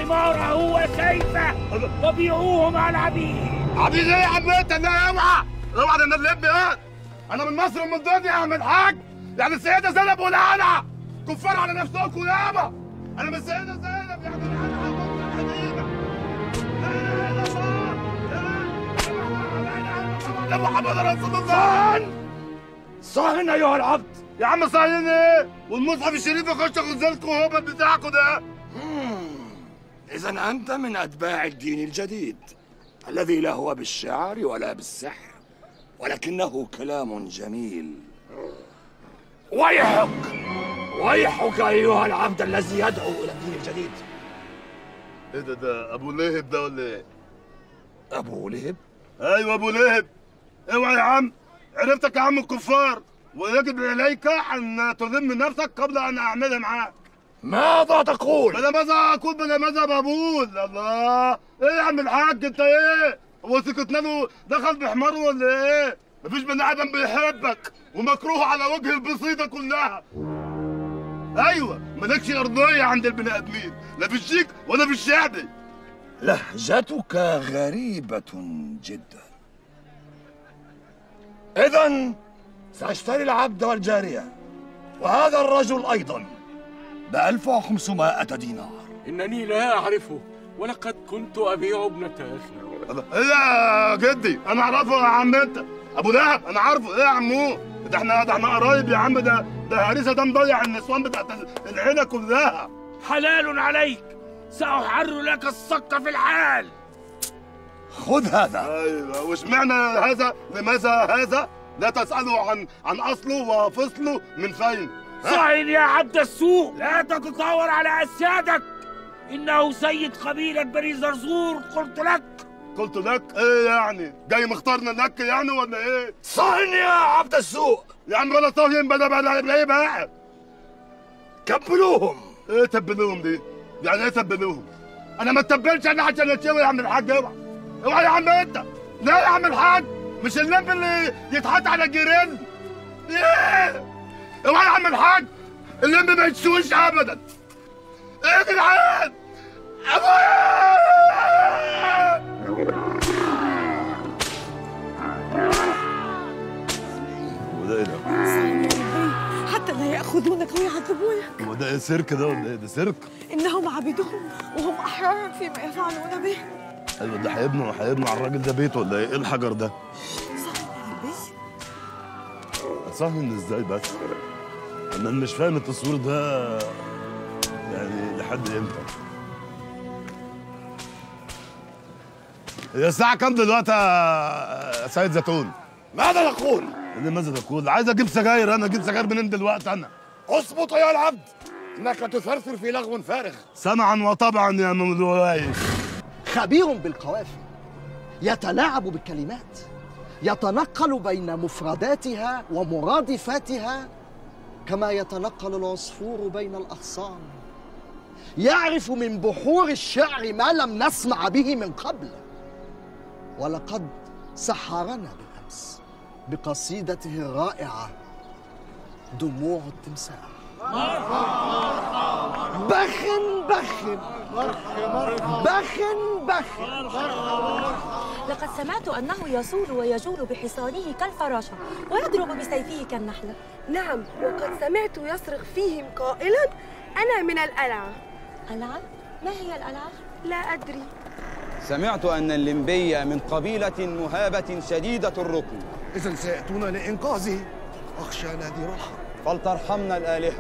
حماره وسيفه وبيعوه مع العبيد عبيد ايه يا عم انت لا اوعى اوعى ده انا اللي ابني ايه انا من مصر ومن الدنيا يا عم الحاج يعني السيده زينب ولا انا كفار على نفسكم يابا انا من السيده زينب يعني انا القديمه لا اله الا الله لا محمد رسول الله صهن ايها العبد يا عم صايرين ايه والمصحف الشريف يخش غزالكم هو بتاعكم ده إذا أنت من أتباع الدين الجديد الذي لا هو بالشعر ولا بالسحر ولكنه كلام جميل ويحك ويحك أيها العبد الذي يدعو إلى الدين الجديد ايه ده ده ابو لهب ده ولا ايه أبو لهب ايوه ابو لهب اوعى يا عم عرفتك يا عم الكفار ويجب عليك ان تذم نفسك قبل ان اعملها معاك ماذا تقول؟ بلا ماذا اقول بلا ماذا بقول الله ايه يا عم الحاج انت ايه هو سكتنا له دخل بحماره ولا ايه مفيش بني ادم بيحبك ومكروه على وجه البسيطه كلها ايوه مالكش ارضيه عند البني ادمين لا في الشيك ولا في الشعبي لهجتك غريبة جدا إذا سأشتري العبد والجارية وهذا الرجل أيضا بألف وخمسمائة دينار إنني لا أعرفه ولقد كنت أبيع ابنة أخي الله. ايه يا جدي انا اعرفه يا عم انت ابو لهب انا عارفه ايه يا عمو ده احنا ده احنا قرايب يا عم ده ده هريسه ده مضيع النسوان بتاعت العيله كلها حلال عليك سأحر لك الصك في الحال خذ هذا ايوه واشمعنى هذا لماذا هذا لا تساله عن عن اصله وفصله من فين صهن يا عبد السوق لا تتطاول على أسيادك إنه سيد قبيلة بني زرزور قلت لك قلت لك ايه يعني جاي مختارنا لك يعني ولا ايه صهن يا عبد السوق يا عم ولا طاهين بلا بلا بلا ايه بقى كبلوهم ايه تبلوهم دي يعني ايه تبلوهم انا ما اتبلش انا عشان اتشوي يا عم الحاج اوعى اوعى يا عم انت لا يا عم الحاج مش اللب اللي يتحط على الجيران ايه اوعى يا عم الحاج اللب ما يتسويش ابدا ايه يا جدعان ابويا وده ايه ده؟ حتى لا يأخذونك ويعذبونك هو ده ايه سيرك ده ولا ايه ده سيرك؟ إنهم عبيدهم وهم أحرار فيما يفعلون به ايوه ده هيبنوا هيبنوا على الراجل ده بيت ولا ايه؟ ايه الحجر ده؟ صهن ازاي بس؟ انا مش فاهم التصوير ده يعني لحد امتى؟ هي الساعة كام دلوقتي يا سيد زيتون؟ ماذا تقول؟ اللي ماذا تقول؟ عايز اجيب سجاير انا اجيب سجاير منين دلوقتي انا؟ اصمت يا العبد إنك تثرثر في لغو فارغ سمعا وطبعا يا مملوكي خبير بالقوافي يتلاعب بالكلمات يتنقل بين مفرداتها ومرادفاتها كما يتنقل العصفور بين الاغصان يعرف من بحور الشعر ما لم نسمع به من قبل ولقد سحرنا بالامس بقصيدته الرائعه دموع التمساح بخن بخن بخن بخن لقد سمعت أنه يصول ويجول بحصانه كالفراشة ويضرب بسيفه كالنحلة نعم وقد سمعت يصرخ فيهم قائلا أنا من الألعة ألعة؟ ما هي الألعة؟ لا أدري سمعت أن اللمبية من قبيلة مهابة شديدة الركن إذا سيأتون لإنقاذه أخشى نادر الحرب فلترحمنا الآلهة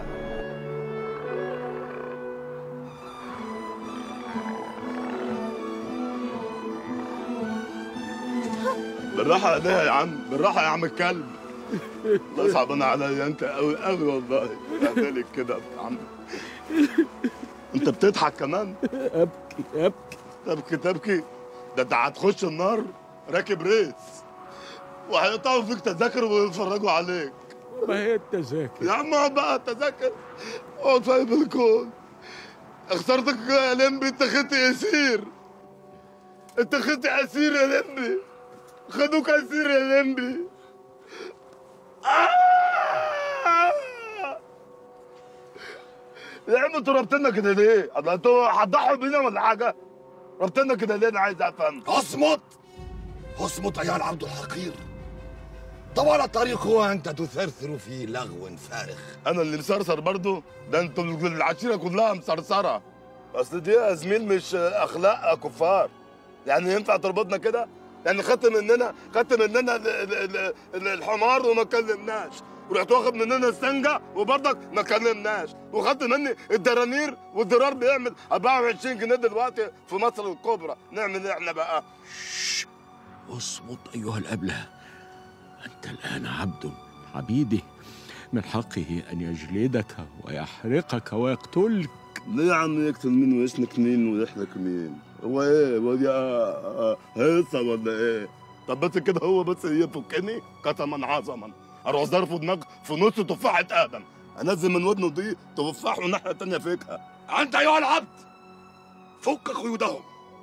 بالراحة عليها يا عم بالراحة يا عم الكلب الله صعبان عليا انت قوي قوي والله بهدلك كده يا عم انت بتضحك كمان أبكي أبكي تبكي تبكي ده انت هتخش النار راكب ريس وهيقطعوا فيك تذاكر ويتفرجوا عليك ما هي التذاكر يا عم اقعد بقى التذاكر اقعد في الكون اخترتك يا لمبي انت خدت اسير انت خدت اسير يا لمبي خدوك اسير يا لمبي آه! يا عم انتوا رابطيننا كده ليه؟ الله انتوا هتضحوا بينا ولا حاجه؟ رابطيننا كده ليه انا عايز افهم اصمت اصمت ايها العبد الحقير طوال الطريق هو انت تثرثر في لغو فارغ انا اللي مسرسر برضو ده انتوا العشيره كلها مسرسره اصل دي يا زميل مش اخلاق كفار يعني ينفع تربطنا كده يعني خدت مننا خدت مننا ال- ال- ال- الحمار وما كلمناش ورحت واخد مننا السنجه وبرضك ما كلمناش وخدت مني الدرانير والدرار بيعمل 24 جنيه دلوقتي في مصر الكبرى نعمل ايه احنا بقى اصمت أيها الأبله أنت الآن عبد عبيده من حقه أن يجلدك ويحرقك ويقتلك ليه يا عم يقتل مين ويسلك مين ويحلك مين؟ هو ايه؟ هو دي آه، آه، هيصة ولا ايه؟ طب بس كده هو بس يفكني قسما عظما اروح ظرفه دماغ في نص تفاحة ادم انزل من ودنه دي تفاح والناحية التانية فيكها انت ايها العبد فك قيودهم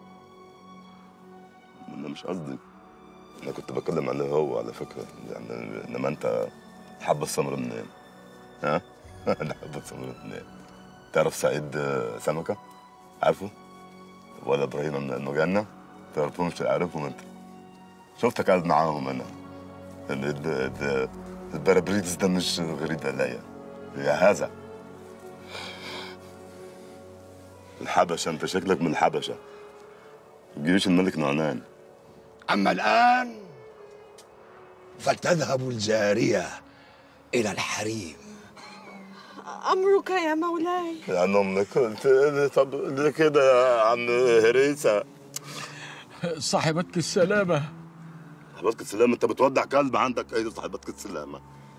انا مش قصدي انا كنت بتكلم عليه هو على فكرة يعني انما انت حب السمر منين؟ ها؟ انا حب السمر منين؟ تعرف سعيد آه، سمكة؟ عارفه؟ ولا ابراهيم من المجنة؟ تعرفهمش عارفهم انت شفتك قاعد معاهم انا ال- ال- ال- البرابريز ده مش غريب عليا يا هذا الحبشة انت شكلك من الحبشة جيش الملك نعنان اما الان فلتذهب الجاريه الى الحريم أمرك يا مولاي يعني امك قلت لي طب ليه كده يا عم هريسه صاحبتك السلامة صاحبتك السلامه انت بتودع كلب عندك ايه صاحبتك السلامه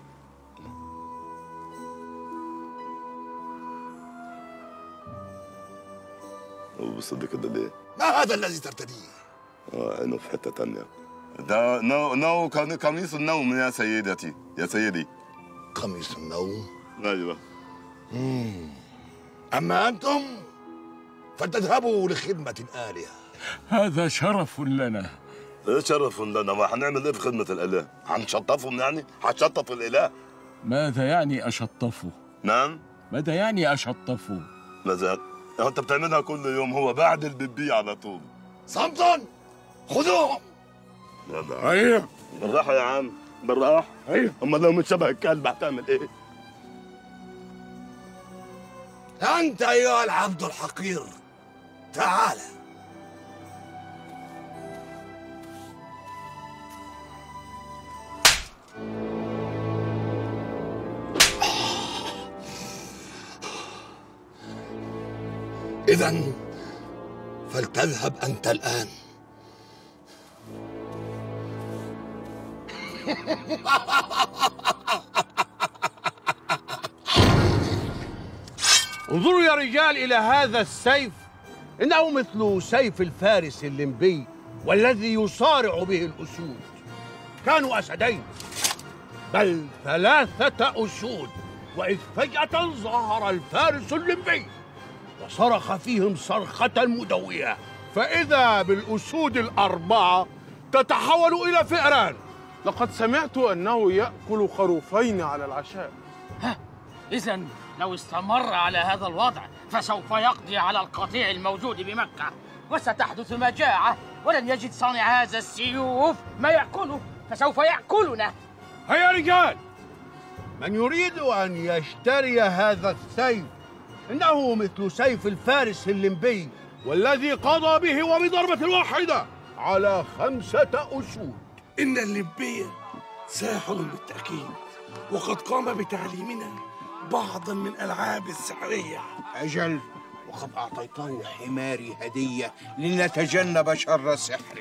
هو بصدق كده ليه؟ ما هذا الذي ترتديه اه عينه في حته تانية ده نو نو كان قميص النوم يا سيدتي يا سيدي قميص النوم ايوه اما انتم فلتذهبوا لخدمه الالهه هذا شرف لنا ايه شرف لنا ما هنعمل ايه في خدمه الاله؟ هنشطفهم يعني؟ هنشطف الاله؟ ماذا يعني أشطفه؟ نعم؟ ماذا يعني أشطفه؟ ماذا؟ يعني انت بتعملها كل يوم هو بعد البيبي على طول صمتا خذوهم لا لا ايوه بالراحه يا عم بالراحه ايوه اما لو مش شبه الكلب هتعمل ايه؟ انت ايها العبد الحقير تعال اذا فلتذهب انت الان انظروا يا رجال إلى هذا السيف إنه مثل سيف الفارس الليمبي والذي يصارع به الأسود كانوا أسدين بل ثلاثة أسود وإذ فجأة ظهر الفارس الليمبي وصرخ فيهم صرخة مدوية فإذا بالأسود الأربعة تتحول إلى فئران لقد سمعت أنه يأكل خروفين على العشاء إذا لو استمر على هذا الوضع فسوف يقضي على القطيع الموجود بمكة وستحدث مجاعة ولن يجد صانع هذا السيوف ما يأكله فسوف يأكلنا هيا رجال من يريد أن يشتري هذا السيف إنه مثل سيف الفارس الليمبي والذي قضى به وبضربة واحدة على خمسة أسود إن الليمبية ساحر بالتأكيد وقد قام بتعليمنا بعضا من ألعاب السحرية أجل وقد أعطيته حماري هدية لنتجنب شر السحر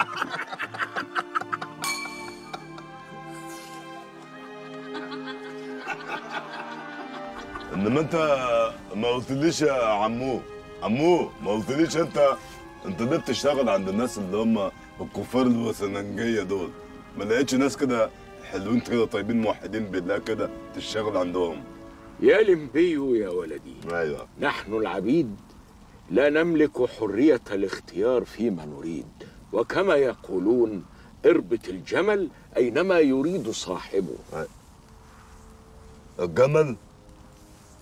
انما انت ما قلتليش يا عمو عمو ما قلتليش انت انت ليه بتشتغل عند الناس اللي هم الكفار الوثننجيه دول ما لقيتش ناس كده حلوين كده طيبين موحدين بالله كده تشتغل عندهم يا لمبي يا ولدي ايوه نحن العبيد لا نملك حرية الاختيار فيما نريد وكما يقولون اربط الجمل أينما يريد صاحبه الجمل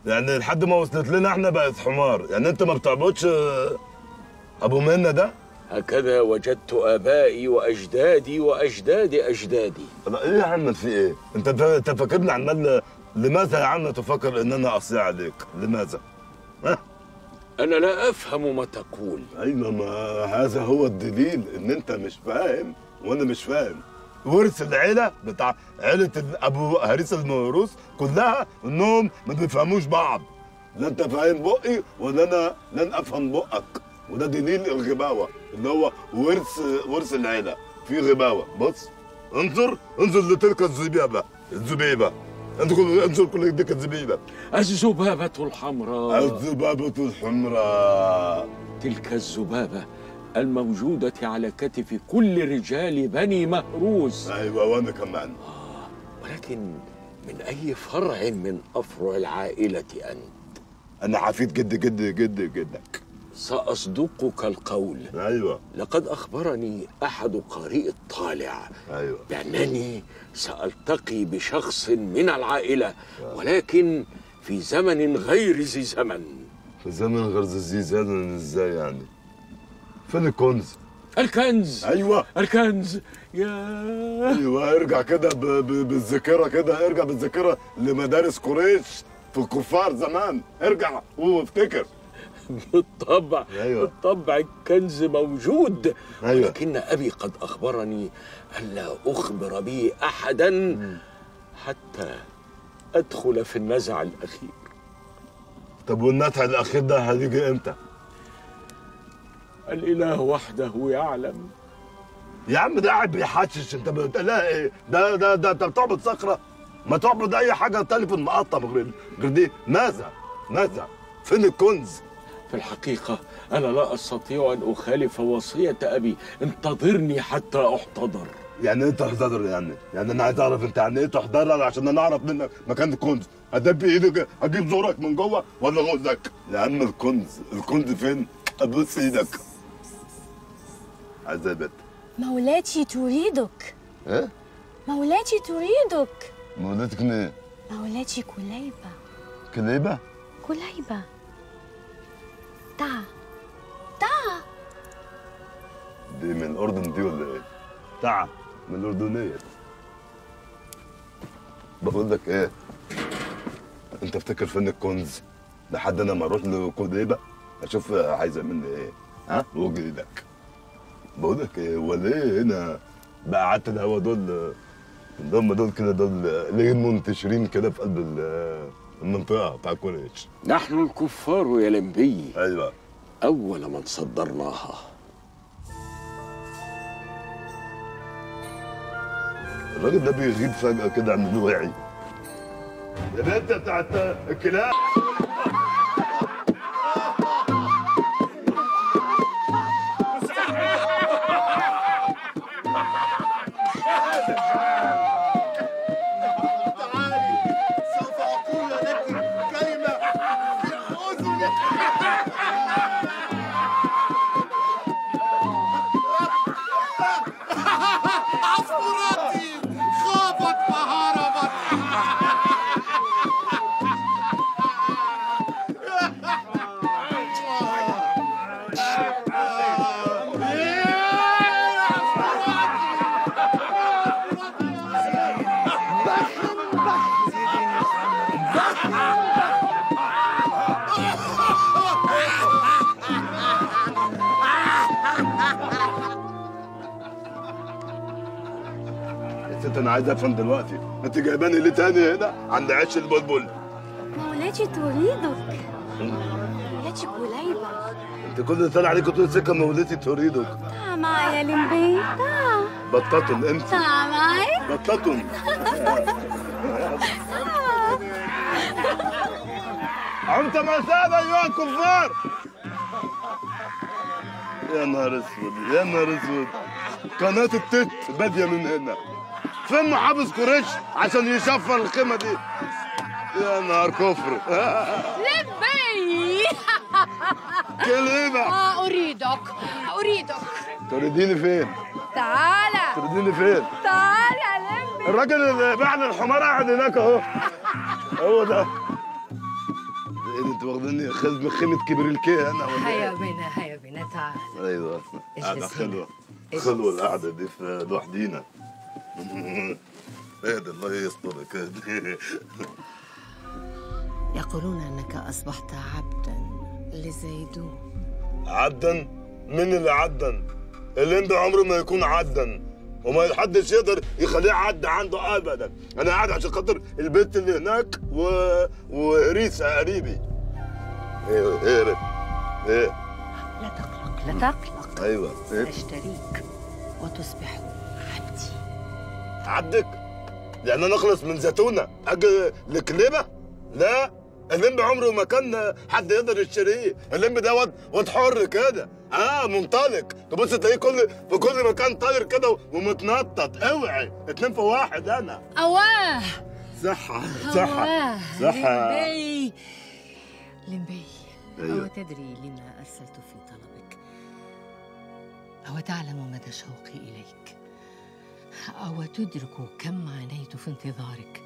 يعني لحد ما وصلت لنا احنا بقت حمار يعني انت ما بتعبدش آه، ابو منى ده هكذا وجدت آبائي وأجدادي وأجداد أجدادي لا ايه يا عم في ايه انت انت فاكرني عمال لماذا يا عم تفكر ان انا اصيع عليك لماذا ها أنا لا أفهم ما تقول ايوه ما هذا هو الدليل ان انت مش فاهم وانا مش فاهم ورث العيله بتاع عيله ابو هريس الموروث كلها انهم ما بيفهموش بعض لا انت فاهم بقي ولا انا لن افهم بقك وده دليل الغباوه اللي هو ورث ورث العيله في غباوه بص انظر انظر لتلك الزبيبه الزبيبه انظر انظر كل ديك الزبيبه الذبابة الحمراء الذبابه الحمراء تلك الذبابة الموجودة على كتف كل رجال بني مهروس ايوه وانا كمان ولكن من أي فرع من أفرع العائلة أنت؟ انا حفيد جد جد جد جدك سأصدقك القول ايوه لقد أخبرني أحد قارئ الطالع ايوه بأنني سألتقي بشخص من العائلة ولكن في زمن غير ذي زمن في زمن غير ذي زمن ازاي يعني فين الكنز الكنز ايوه الكنز يا ايوه ارجع كده ب- ب- بالذاكره كده ارجع بالذاكره لمدارس قريش في الكفار زمان ارجع وافتكر بالطبع أيوة. بالطبع الكنز موجود أيوة. ولكن أبي قد أخبرني ألا أخبر به أحدا حتى أدخل في النزع الأخير طب والنتع الاخير ده هيجي امتى الإله وحده يعلم يا عم ده قاعد بيحشش انت بتلاقي ايه ده ده ده انت بتعبد صخره ما تعبد اي حاجه تليفون مقطم غير غير دي ماذا ماذا فين الكنز في الحقيقة أنا لا أستطيع أن أخالف وصية أبي انتظرني حتى أحتضر يعني انت تحضر يعني يعني انا عايز اعرف انت يعني ايه تحضر عشان انا اعرف منك مكان الكنز ادب ايدك اجيب زورك من جوه ولا غزك يا عم الكنز الكنز فين ابوس ايدك عايز ايه يا بت مولاتي تريدك ايه مولاتي تريدك مولاتك مين مولاتي كليبة كليبه كليبة تعا تعا دي من الاردن دي ولا ايه تعا من الاردنيه بقول لك ايه انت افتكر فين الكنز لحد انا ما اروح لكليبه اشوف عايزه مني ايه ها واجي ايدك بقول لك ايه وليه هنا بقى قعدت الهوا دول اللي هم دول كده دول ليه منتشرين كده في قلب ال- المنطقه بتاع قريش نحن الكفار يا لمبي ايوه أول من صدرناها الراجل ده بيغيب فجأة كده عن الوعي يا بنت بتاعت الكلاب سوف أقول لك كلمة في أذنك عصفورتي خافت فهربت يا ست انا عايز افهم دلوقتي انت جايباني ليه تاني هنا عند عش البلبل مولاتي تريدك مولاتي كليبة انت كل اللي طالع عليك طول سكه مولتي تريدك تعا معي يا لمبي تعا بطاطن انت تعا معي بطاطن انت مساد ايها الكفار يا نهار اسود يا نهار اسود قناة التت بادية من هنا فين محافظ قريش عشان يشفر القيمة دي يا نهار كفر لبي كلمة آه أريدك أريدك تريديني فين؟ تعالى تريديني فين؟ تعالى يا لمبي الراجل اللي باع لي الحمار قاعد هناك اهو هو ده انت واخدني خدمه خيمه كبريلكيه انا ولا هيا إيه؟ بنا هيا بنا تعال ايوه قاعده هنا. حلوه اجلس. حلوه القعده دي في لوحدينا اهدى الله يسترك اهدى يقولون أنك أصبحت عبدا لزيدون عدا مين اللي عدا الليمبي عمره ما يكون عدا وما حدش يقدر يخليه عد عنده ابدا انا قاعد عشان خاطر البنت اللي هناك و... وريسه قريبي ايه ايه ايه لا تقلق لا تقلق ايوه ايه سأشتريك وتصبح عبدي عبدك يعني انا اخلص من زيتونه اجي لكليبه لا اللمبي عمره ما كان حد يقدر يشتريه اللمبي ده واد واد حر كده اه منطلق تبص تلاقيه كل في كل مكان طاير كده ومتنطط اوعي اتنين في واحد انا أواه صحة صحة أواه صحة لمبي لمبي أيوة. أو تدري لما أرسلت في طلبك أو تعلم مدى شوقي إليك أو تدرك كم عانيت في انتظارك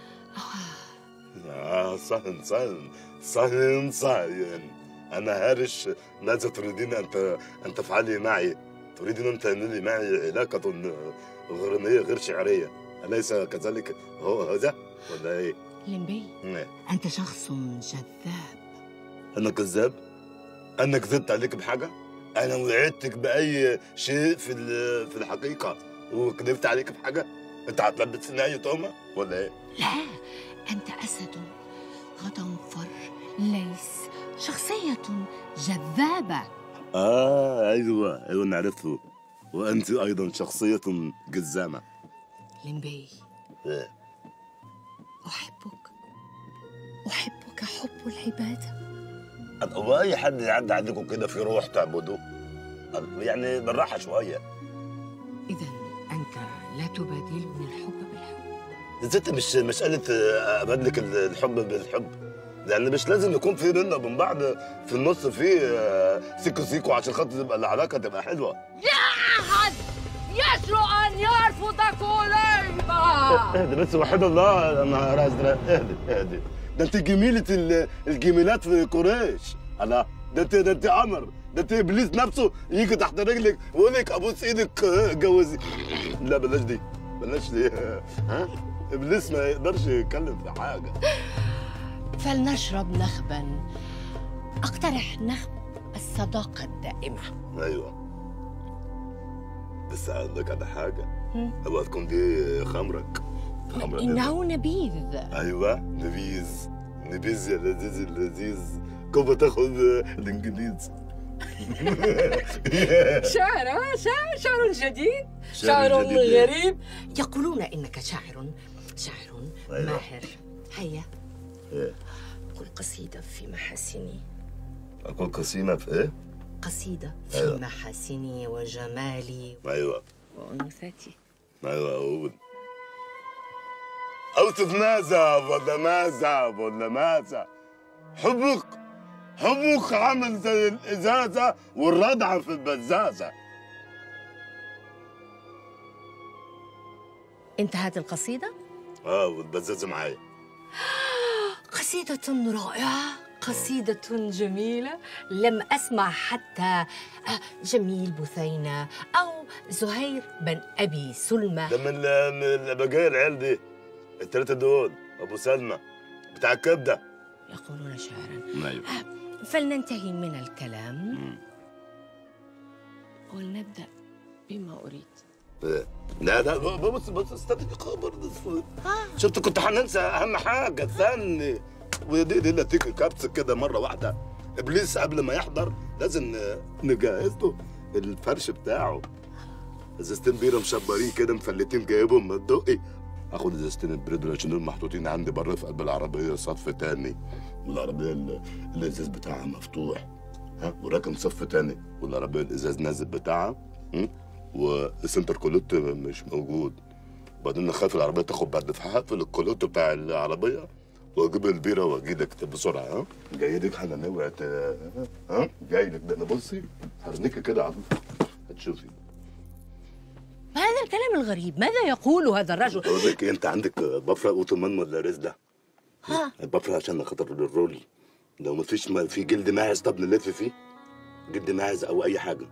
آه صهن صهن صهن صهن أنا هارش ماذا تريدين أن ت- أن تفعلي معي؟ تريدين أن تعملي معي علاقة غرامية غير شعرية أليس كذلك هو هذا ولا إيه؟ لمبي نعم. أنت شخص جذاب أنا كذاب؟ أنا كذبت عليك بحاجة؟ أنا وعدتك بأي شيء في ال- في الحقيقة وكذبت عليك بحاجة؟ أنت هتلبسني أي تهمة ولا إيه؟ لا أنت أسد غضنفر ليس شخصية جذابة آه أيوة أيوة أنا عرفته وأنت أيضا شخصية جزامة لمبي إيه؟ أحبك أحبك حب العبادة هو أي حد يعدي عليكم كده في روح تعبدوه يعني بالراحة شوية إذا أنت لا تبادلني الحب بالحب الست مش مسألة آه، أبادلك الحب بالحب لأن مش لازم يكون في بينا وبين بعض في النص في آه، سيكو سيكو عشان خاطر تبقى العلاقة تبقى حلوة لا أحد يجرؤ أن يرفض كليبة اهدي بس وحد الله يا نهار ازرق اهدي اهدي ده انت جميلة ال- الجميلات في قريش الله ده انت ده انت قمر ده انت ابليس نفسه يجي تحت رجلك ويقول لك ابوس ايدك آه، جوزي لا بلاش دي بلاش دي ها ابليس ما يقدرش يتكلم في حاجه فلنشرب نخبا أقترح نخب الصداقة الدائمة ايوه بس اقول لك على حاجه هم؟ اوعى تكون دي خمرك خمرة دي. إنه نبيذ ايوه نبيذ نبيذ يا لذيذ اللذيذ كيف تاخذ الانجليز شعر آه، شعر شعر جديد شعر شعر جديد. غريب يقولون إنك شاعر شاعر أيوة. ماهر هيا ايه قل قصيدة في محاسني اقول قسيمه في ايه؟ قصيدة في أيوة. محاسني وجمالي ايوه وأنوثتي ايوه اقول اوصف ماذا ولا ماذا ولا ماذا حبك حبك عامل زي الازازه والردعه في البزازه انتهت القصيدة؟ اه والبزازه معايا قصيدة رائعة قصيدة جميلة لم أسمع حتى آه، جميل بثينة أو زهير بن أبي سلمى ده من ال- من البقايا العيال دي الثلاثه دول ابو سلمى بتاع الكبده يقولون شعرا ايوه فلننتهي من الكلام ولنبدأ بما أريد إيه. لا لا بص بص استنى خبر بص. شفت كنت هننسى اهم حاجه استني ودي دي اللي تيجي كبس كده مره واحده ابليس قبل ما يحضر لازم ن- نجهز له الفرش بتاعه ازازتين بيره مشبرين كده مفلتين جايبهم من الدقي اخد ازازتين البريد دول عشان دول محطوطين عندي بره في قلب العربيه صف تاني والعربيه ال- الازاز بتاعها مفتوح ها وراكن صف تاني والعربيه الازاز نازل بتاعها م? والسنتر كولوت مش موجود وبعدين نخاف العربيه تاخد بعد فهقفل الكولوت بتاع العربيه واجيب البيره واجي لك بسرعه ها جاي لك حاجه نوعت ها جاي لك ده انا بصي هرنيكي كده على هتشوفي ما هذا الكلام الغريب ماذا يقول هذا الرجل بقول لك إيه، انت عندك بفرة اوتومان ولا رزله ها البفرة عشان خاطر الرولي لو مفيش ما في جلد ماعز طب نلف فيه جلد ماعز او اي حاجه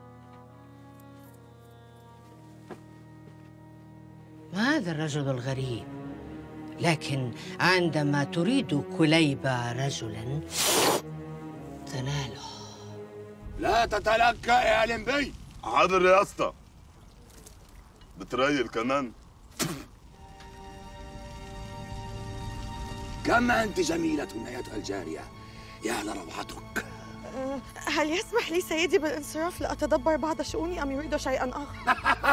ما هذا الرجل الغريب لكن عندما تريد كليبة رجلا تناله لا تتلكأ يا لمبي حاضر يا اسطى بتريل كمان كم أنت جميلة أيتها الجارية يا لروعتك أه، هل يسمح لي سيدي بالانصراف لأتدبر بعض شؤوني أم يريد شيئا آخر؟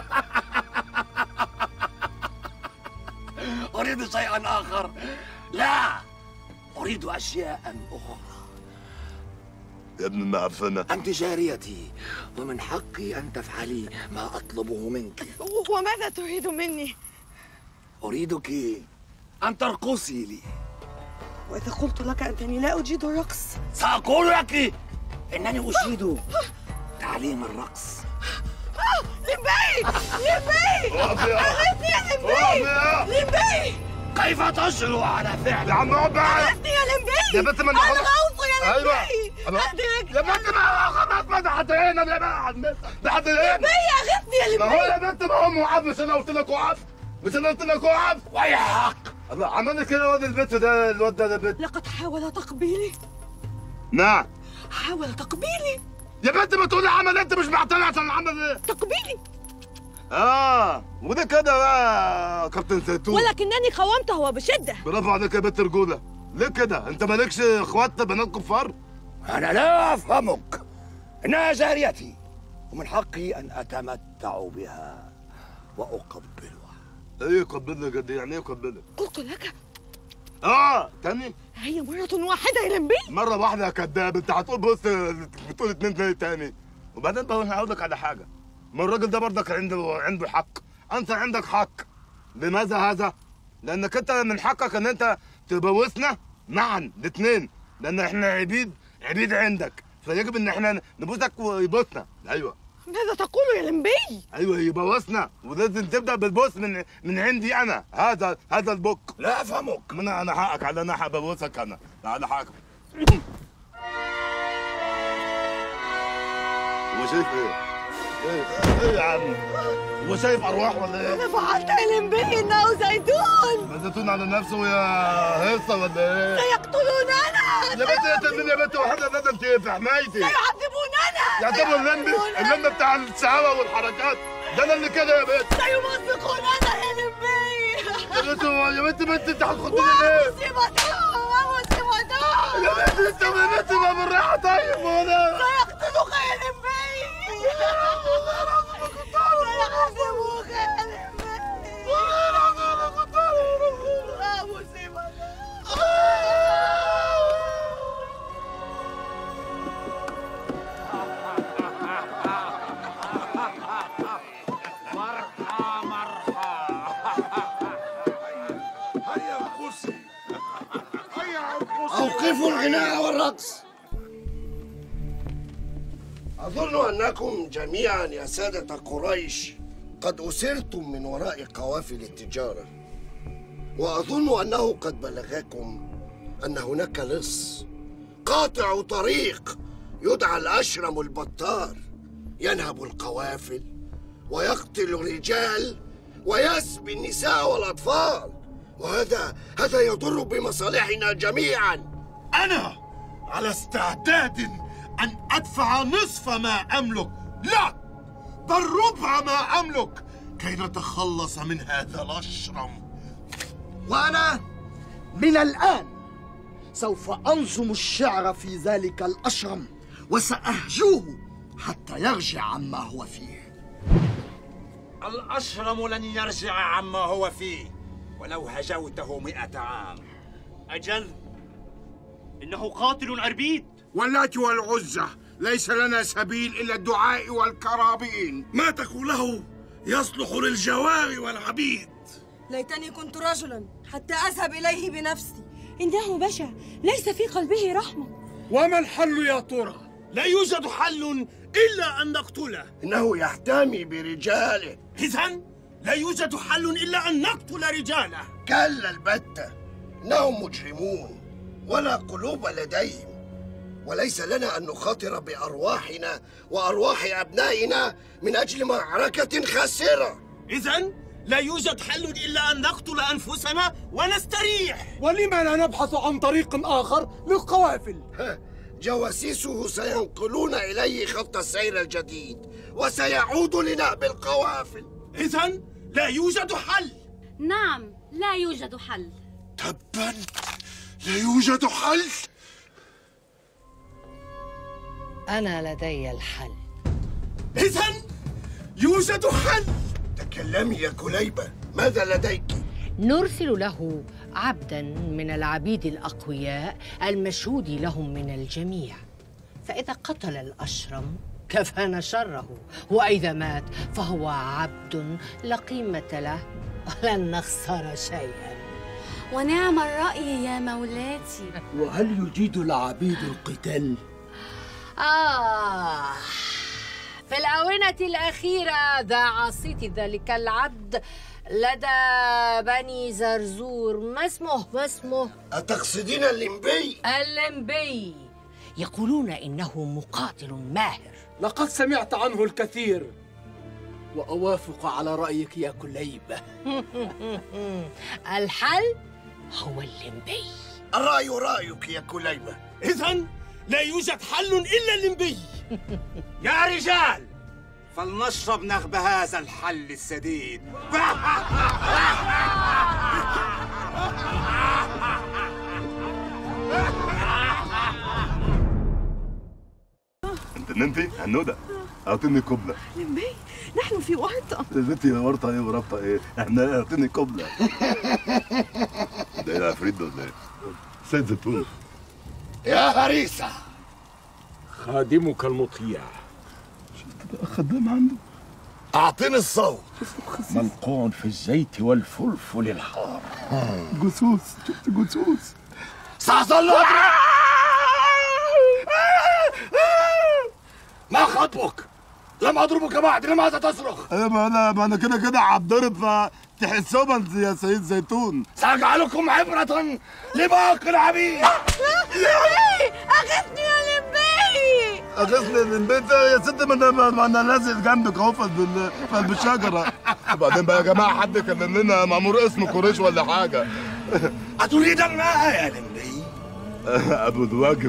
أريد شيئا آخر لا أريد أشياء أخرى يا ابن المعفنه أنت جاريتي ومن حقي أن تفعلي ما أطلبه منك وماذا تريد مني؟ أريدك أن ترقصي لي وإذا قلت لك أنني لا أجيد الرقص سأقول لك إنني أجيد تعليم الرقص لمبي لمبي اقف يا- أغثني يا اقف لمبي يا- لمبي كيف تجرؤ على فعل يا عم اقعد بقى أغثني يا لمبي يا بنت ما الغوص يا ايوه لمبي أنا- أدرك يا بنت ما خلاص ما ده حد هنا ده بقى ده حد هنا لمبي أغثني يا ما هو لمبي يا بنت ما هو موقف مش انا قلت لك وقف مش انا قلت لك وقف ويحك الله عمل كده الواد البت ده الواد ده البت لقد حاول تقبيلي نعم حاول تقبيلي يا بنت ما تقولي عمل انت مش معتني عشان عمل ايه تقبيلي اه وده كده بقى كابتن زيتون ولكنني قاومته بشدة برافو عليك يا بنت رجوله ليه كده انت مالكش اخوات بنات كفار أنا لا أفهمك إنها جاريتي ومن حقي أن أتمتع بها وأقبلها ايه قبلنا قد إيه؟ يعني ايه قبلنا قلت لك اه تاني هي مرة واحدة يا لمبي مره واحده يا كداب انت هتقول بص بتقول اتنين تاني تاني وبعدين بقى انا هقول لك على حاجه ما الراجل ده برضك عنده عنده حق انت عندك حق لماذا هذا لانك انت من حقك ان انت تبوسنا معا الاثنين لان احنا عبيد عبيد عندك فيجب ان احنا نبوسك ويبوسنا ايوه ماذا تقول يا لمبي؟ ايوه يبوسنا ولازم تبدا بالبوس من من عندي انا هذا هذا البوك لا أفهمك انا انا حقك على انا حبوسك انا على حقك هو شايف ايه؟ ايه ايه يا عم؟ هو شايف ارواح ولا ايه؟ أنا فعلت يا لمبي إنه زيتون ما زيتون على نفسه يا هيصه ولا ايه؟ سيقتلوننا يا بنت يا تنين يا بنت واحده ده انت في حمايتي سيعذبوننا يعتبر اللمبي اللمبي بتاع الشهوه والحركات ده انا اللي كده يا بنت سيمزقوننا يا لمبي يا بنت يا بنت بنت انت هتخضني ليه؟ ومصيبتهم ومصيبتهم يا بنت انت يا بنت ما بالراحه طيب ولا سيقتلوك يا لمبي سيعذبوك يا لمبي لا مصيبة مرحى مرحى هيا انقصي هيا انقصي أوقفوا الغناء والرقص أظن أنكم جميعا يا سادة قريش قد أسرتم من وراء قوافل التجارة وأظن أنه قد بلغكم أن هناك لص قاطع طريق يدعى الأشرم البطار ينهب القوافل ويقتل الرجال ويسبي النساء والأطفال وهذا هذا يضر بمصالحنا جميعا أنا على استعداد أن أدفع نصف ما أملك لا بل ربع ما أملك كي نتخلص من هذا الأشرم وأنا من الآن سوف أنظم الشعر في ذلك الأشرم وسأهجوه حتى يرجع عما هو فيه الأشرم لن يرجع عما هو فيه ولو هجوته مئة عام أجل إنه قاتل عربيد واللات والعزة ليس لنا سبيل إلى الدعاء والكرابين ما تقوله يصلح للجوار والعبيد ليتني كنت رجلا حتى أذهب إليه بنفسي إنه بشع ليس في قلبه رحمة وما الحل يا ترى لا يوجد حل إلا أن نقتله إنه يحتمي برجاله إذا لا يوجد حل إلا أن نقتل رجاله كلا البتة إنهم مجرمون ولا قلوب لديهم وليس لنا أن نخاطر بأرواحنا وأرواح أبنائنا من أجل معركة خاسرة إذا لا يوجد حل إلا أن نقتل أنفسنا ونستريح ولما لا نبحث عن طريق آخر للقوافل جواسيسه سينقلون إليه خط السير الجديد وسيعود لنأب القوافل إذا لا يوجد حل نعم لا يوجد حل تبا لا يوجد حل أنا لدي الحل إذا يوجد حل تكلمي يا كليبة ماذا لديك؟ نرسل له عبدا من العبيد الأقوياء المشهود لهم من الجميع فإذا قتل الأشرم كفانا شره وإذا مات فهو عبد لا قيمة له ولن نخسر شيئا ونعم الرأي يا مولاتي وهل يجيد العبيد القتال؟ آه في الآونة الأخيرة ذاع صيت ذلك العبد لدى بني زرزور ما اسمه ما اسمه أتقصدين الليمبي؟ الليمبي يقولون إنه مقاتل ماهر لقد سمعت عنه الكثير وأوافق على رأيك يا كليبة الحل هو الليمبي الرأي رأيك يا كليبة إذا لا يوجد حل إلا الليمبي يا رجال فلنشرب نغب هذا الحل السديد انت نمتي هنودة اعطيني قبلة لمبي نحن في ورطة بنتي ورطة ايه وربطة ايه احنا اعطيني قبلة ده ايه العفريت ده ولا ايه؟ سيد زيتون يا هريسة خادمك المطيع خدام عنده أعطيني الصوت ملقون في الزيت والفلفل الحار جثوث شفت جثوث سأظل أضرب ما خطبك لم أضربك بعد لماذا تصرخ ايه ما انا ما انا كده كده هتضرب فتحسهم يا سيد زيتون سأجعلكم عبرة لباقي العبيد أغثني يا لمبي اغثني من بيت يا ست ما انا ما انا نازل جنبك اهو في ال- في قلب الشجره وبعدين بقى يا جماعه حد كلم لنا مامور اسمه قريش ولا حاجه أتريد الماء يا لمبي ابو الواجب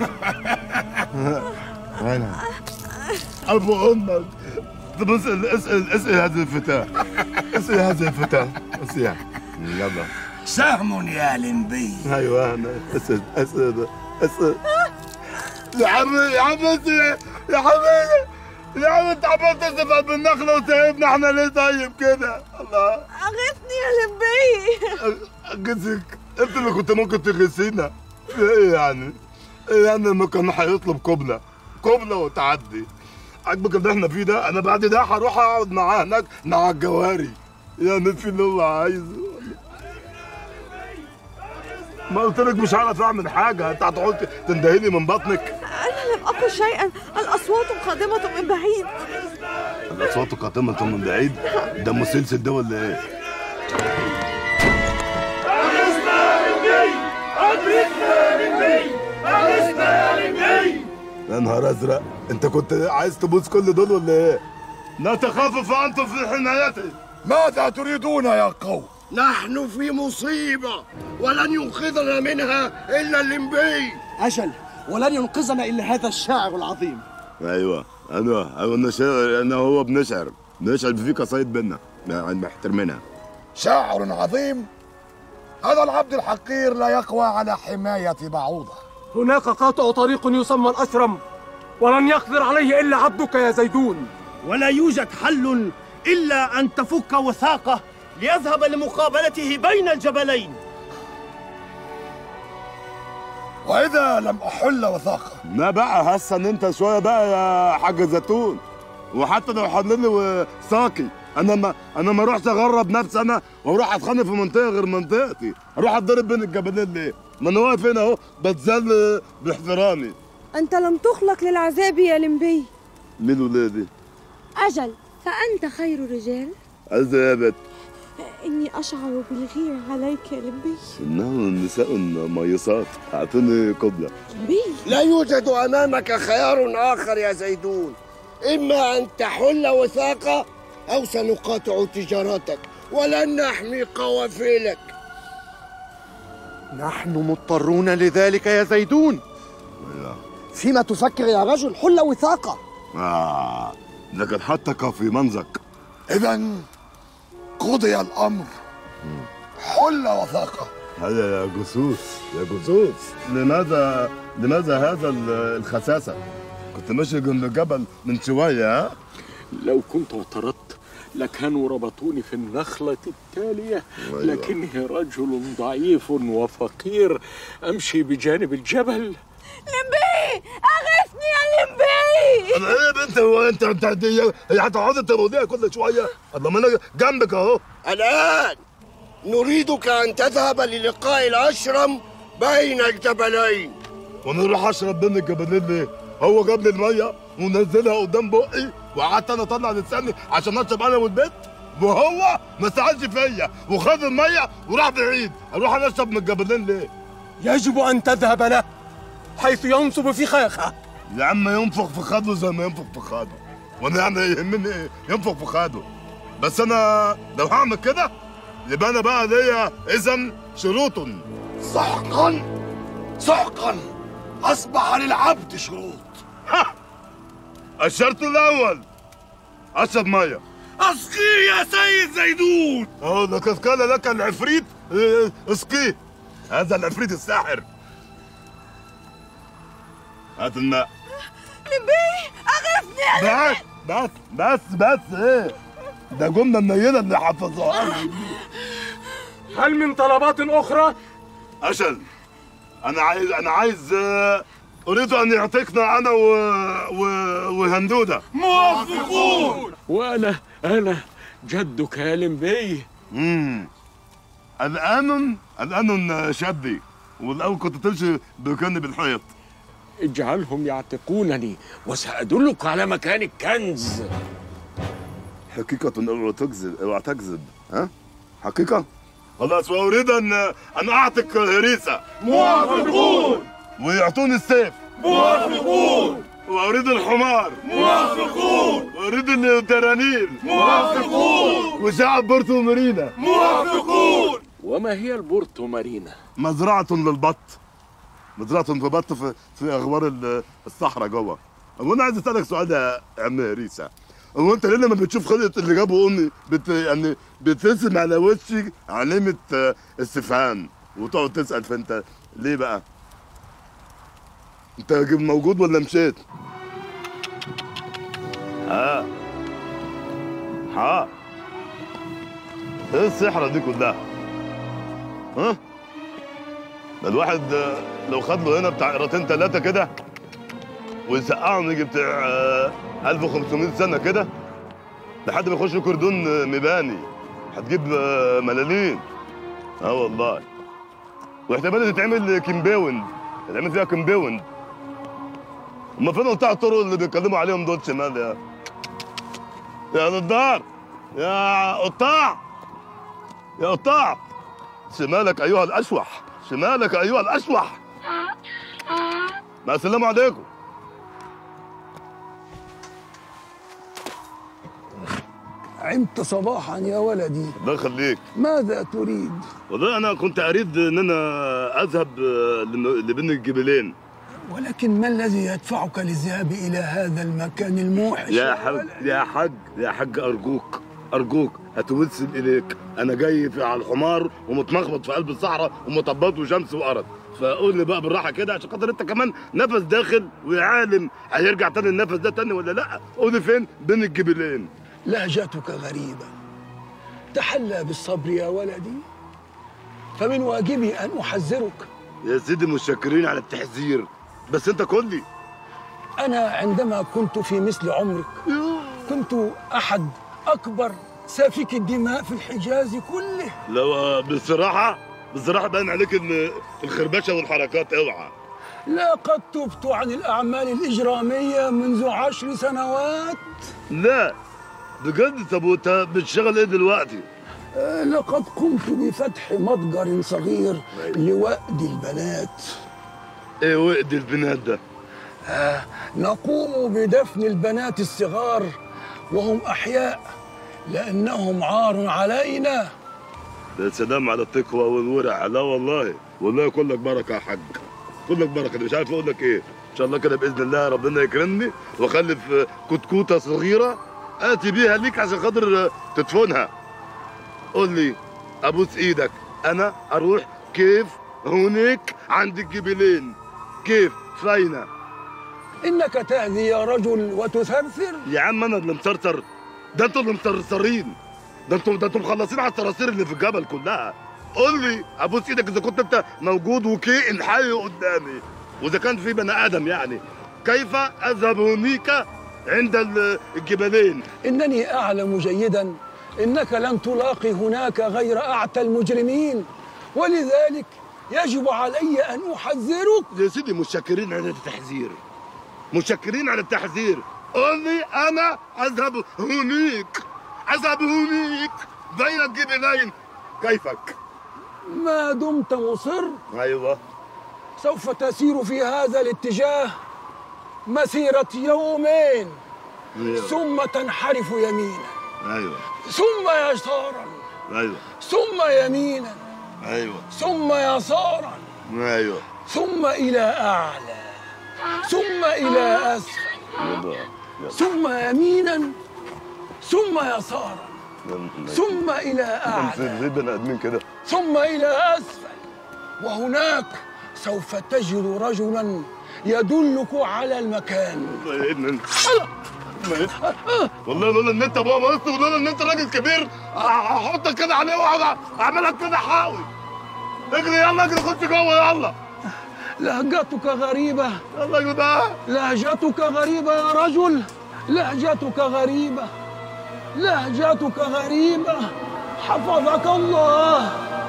انا ابو امك طب اسال اسال اسال هذا الفتاه اسال هذا الفتاه اسال يلا سهم يا لمبي ايوه انا اسال اسال اسال يا عم يا عم اسال يا حبيبي يا عم انت عمال تزفل بالنخله وسايبنا احنا ليه طيب كده الله أغثني يا لمبي اغسك انت اللي كنت ممكن تغسينا ايه يعني ايه يعني لما كان هيطلب قبله قبله وتعدي عاجبك اللي احنا فيه ده انا بعد ده هروح اقعد معاه هناك مع الجواري يعني في اللي هو عايزه ما قلت لك مش هعرف اعمل حاجه انت هتقعد تندهيني من بطنك أنا لم أقل شيئا الأصوات قادمة من بعيد الاصوات قاتمه من بعيد ده مسلسل ده ولا ايه يا نهار ازرق انت كنت عايز تبوس كل دول ولا ايه لا تخافوا فانتم في حمايتي ماذا تريدون يا قوم نحن في مصيبة ولن ينقذنا منها إلا الليمبي أجل ولن ينقذنا إلا هذا الشاعر العظيم ايوه ايوه ايوه انا شاعر انا هو بنشعر بنشعر في قصايد بينا يعني محترمينها شاعر عظيم هذا العبد الحقير لا يقوى على حماية بعوضة هناك قاطع طريق يسمى الأشرم ولن يقدر عليه إلا عبدك يا زيدون ولا يوجد حل إلا أن تفك وثاقه ليذهب لمقابلته بين الجبلين وإذا لم أحل وثاقة لا بقى هسن انت شويه بقى يا حاج زيتون وحتى لو حلل لي ساقي انا ما انا ما اروحش اغرب نفسي انا واروح اتخانق في منطقه غير منطقتي اروح اتضرب بين الجبلين ليه ما انا واقف هنا اهو بتذل باحترامي أنت لم تخلق للعذاب يا لمبي مين ولادي أجل فأنت خير الرجال عايز ايه يا بت إني أشعر بالغيرة عليك يا لبي إنه نساء ميصات أعطوني قبلة لبي لا يوجد أمامك خيار آخر يا زيدون إما أن تحل وثاقة أو سنقاطع تجارتك ولن نحمي قوافلك نحن مضطرون لذلك يا زيدون فيما تفكر يا رجل حل وثاقة آه لقد حطك في منزق إذا قضي الأمر حل وثاقة هذا يا جسوس يا جسوس لماذا لماذا هذا ال- الخساسة؟ كنت ماشي جنب الجبل من شوية ها؟ لو كنت اعترضت لكانوا ربطوني في النخلة التالية أيوة. لكني رجل ضعيف وفقير أمشي بجانب الجبل لمبي اغثني يا لمبي أنا إيه يا بنت هو أنت أنت هي هي هتقعدي تروديها كل شوية؟ الله ما أنا جنبك أهو الآن نريدك أن تذهب للقاء الأشرم بين الجبلين ونروح أشرب بين الجبلين ليه؟ هو جاب لي المية ونزلها قدام بقي وقعدت أنا أطلع لساني عشان أشرب أنا والبنت وهو ما سألش فيا وخد المية وراح بعيد أروح أنا أشرب من الجبلين ليه؟ يجب أن تذهب له حيث ينصب فخاخه يا عم ينفخ في خده زي ما ينفخ في خده وانا يعني يهمني ايه ينفخ في خده بس انا لو هعمل كده يبقى انا بقى ليا اذا شروط سحقا سحقا أصبح للعبد شروط الشرط الاول اشرب ميه أسقي يا سيد زيدون اهو لقد قال لك العفريت اه، اسقيه هذا العفريت الساحر هات الماء لمبي اغثني يا بس بس بس بس ايه ده جمله منيله اللي حفظوها لي. هل من طلبات أخرى؟ أجل أنا عايز أنا عايز آه، أريد أن يعتقنا أنا و... و... وهندودة موافقون وأنا أنا جدك يا لمبي امم الآن الآن شدي والأول كنت تمشي بكني بالحيط اجعلهم يعتقونني وسأدلك على مكان الكنز حقيقة اوعى تكذب اوعى تكذب ها؟ حقيقة؟ خلاص وأريد أن أن أعتق هريسة موافقون ويعطوني السيف موافقون وأريد الحمار موافقون وأريد الترانيل موافقون وشعب بورتو مارينا موافقون وما هي البورتو مارينا؟ مزرعة للبط مزرعة في بط في, في أغوار ال- الصحراء جوه هو أنا عايز أسألك سؤال يا عم ريسا هو أنت ليه لما بتشوف خلقة اللي جابه أمي بت يعني بترسم على وشك علامة آه، استفهام وتقعد تسأل فأنت ليه بقى؟ أنت موجود ولا مشيت؟ ها ها ايه السحرة دي كلها؟ ها؟ ده الواحد آه، لو خد له هنا بتاع قيرتين ثلاثة كده ويسقعهم يجي بتاع آه، 1500 سنة كده لحد ما يخش كردون آه، مباني هتجيب آه، ملالين اه والله واحتمال تتعمل كيمباوند تتعمل فيها كيمباوند هما فين قطاع الطرق اللي بيتكلموا عليهم دول شمال يا يا نضار يا قطاع يا قطاع شمالك ايها الاشوح شمالك ايها الاشوح مع السلامه عليكم عمت صباحا يا ولدي الله يخليك ماذا تريد والله انا كنت اريد ان انا اذهب آه، لم- لبين الجبلين ولكن ما الذي يدفعك للذهاب إلى هذا المكان الموحش يا حاج يا حاج يا حاج ارجوك ارجوك هتوسل اليك انا جاي في على الحمار ومتمخبط في قلب الصحراء ومطبط وشمس وارض فقول لي بقى بالراحه كده عشان خاطر انت كمان نفس داخل ويا عالم هيرجع تاني النفس ده تاني ولا لا قول لي فين بين الجبلين لهجتك غريبة تحلى بالصبر يا ولدي فمن واجبي أن أحذرك يا سيدي متشكرين على التحذير بس انت قول لي أنا عندما كنت في مثل عمرك كنت أحد أكبر سافك الدماء في الحجاز كله لو بصراحه بصراحه باين عليك ان الخربشه والحركات اوعى لقد تبت عن الأعمال الإجرامية منذ عشر سنوات لا بجد طب وانت بتشتغل ايه دلوقتي؟ آه، لقد قمت بفتح متجر صغير لوأد البنات ايه وقد البنات ده آه، نقوم بدفن البنات الصغار وهم أحياء لأنهم عار علينا ده سلام على التقوى والورع لا والله والله كلك بركه يا حاج كلك بركه أنا مش عارف اقول لك ايه ان شاء الله كده باذن الله ربنا يكرمني واخلف كتكوته صغيره اتي بيها ليك عشان خاطر تدفنها قول لي ابوس ايدك انا اروح كيف هناك عند الجبلين كيف فاينه إنك تهدي يا رجل وتثرثر يا عم انا اللي مصرصر ده انتوا اللي مصرصرين ده انتوا ده انتوا مخلصين على الصراصير اللي في الجبل كلها قول لي ابوس ايدك اذا كنت انت موجود وكائن حي قدامي واذا كان في بني ادم يعني كيف اذهب هنيك عند ال- الجبلين إنني أعلم جيدا إنك لن تلاقي هناك غير أعتى المجرمين ولذلك يجب علي أن أحذرك يا سيدي متشكرين على التحذير متشكرين على التحذير قول لي انا اذهب هنيك اذهب هنيك بين الجبلين كيفك ما دمت مصر ايوه سوف تسير في هذا الاتجاه مسيرة يومين ايوه ثم تنحرف يمينا ايوه ثم يسارا ايوه ثم يمينا ايوه ثم يسارا ايوه ثم إلى أعلى ثم إلى أسفل يلا ثم يمينا ثم يسارا ثم إلى أعلى زي بني ادمين كده ثم إلى أسفل وهناك سوف تجد رجلا يدلك على المكان والله يا ابني انت والله لولا ان انت ابويا مصر ولولا ان انت راجل كبير هحطك كده عليه واقعد اعملك كده حاوي اجري يلا اجري خش جوه يلا لهجتك غريبة يلا يا جدعان لهجتك غريبة يا رجل لهجتك غريبة لهجتك غريبة حفظك الله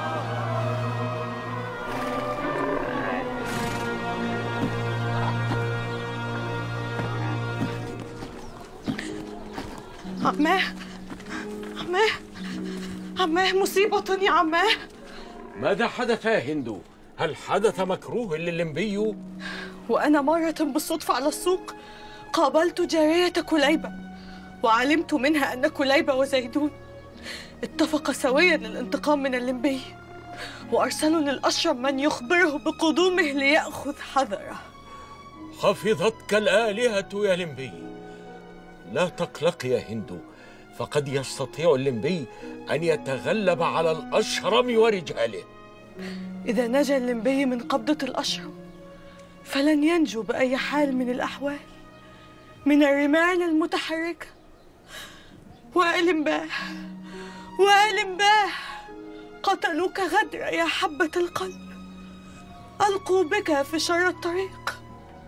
عماه عماه عماه مصيبة يا عماه ماذا حدث يا هندو؟ هل حدث مكروه للمبي؟ وأنا مرة بالصدفة على السوق قابلت جارية كليبة وعلمت منها أن كليبة وزيدون اتفق سويا للانتقام من اللمبي وأرسلوا للأشرم من يخبره بقدومه ليأخذ حذره خفضتك الآلهة يا لمبي لا تقلق يا هندو فقد يستطيع اللمبي أن يتغلب على الأشرم ورجاله إذا نجا اللمبي من قبضة الأشرم فلن ينجو بأي حال من الأحوال من الرمال المتحركة وألمباه وألمباه قتلوك غدر يا حبة القلب ألقوا بك في شر الطريق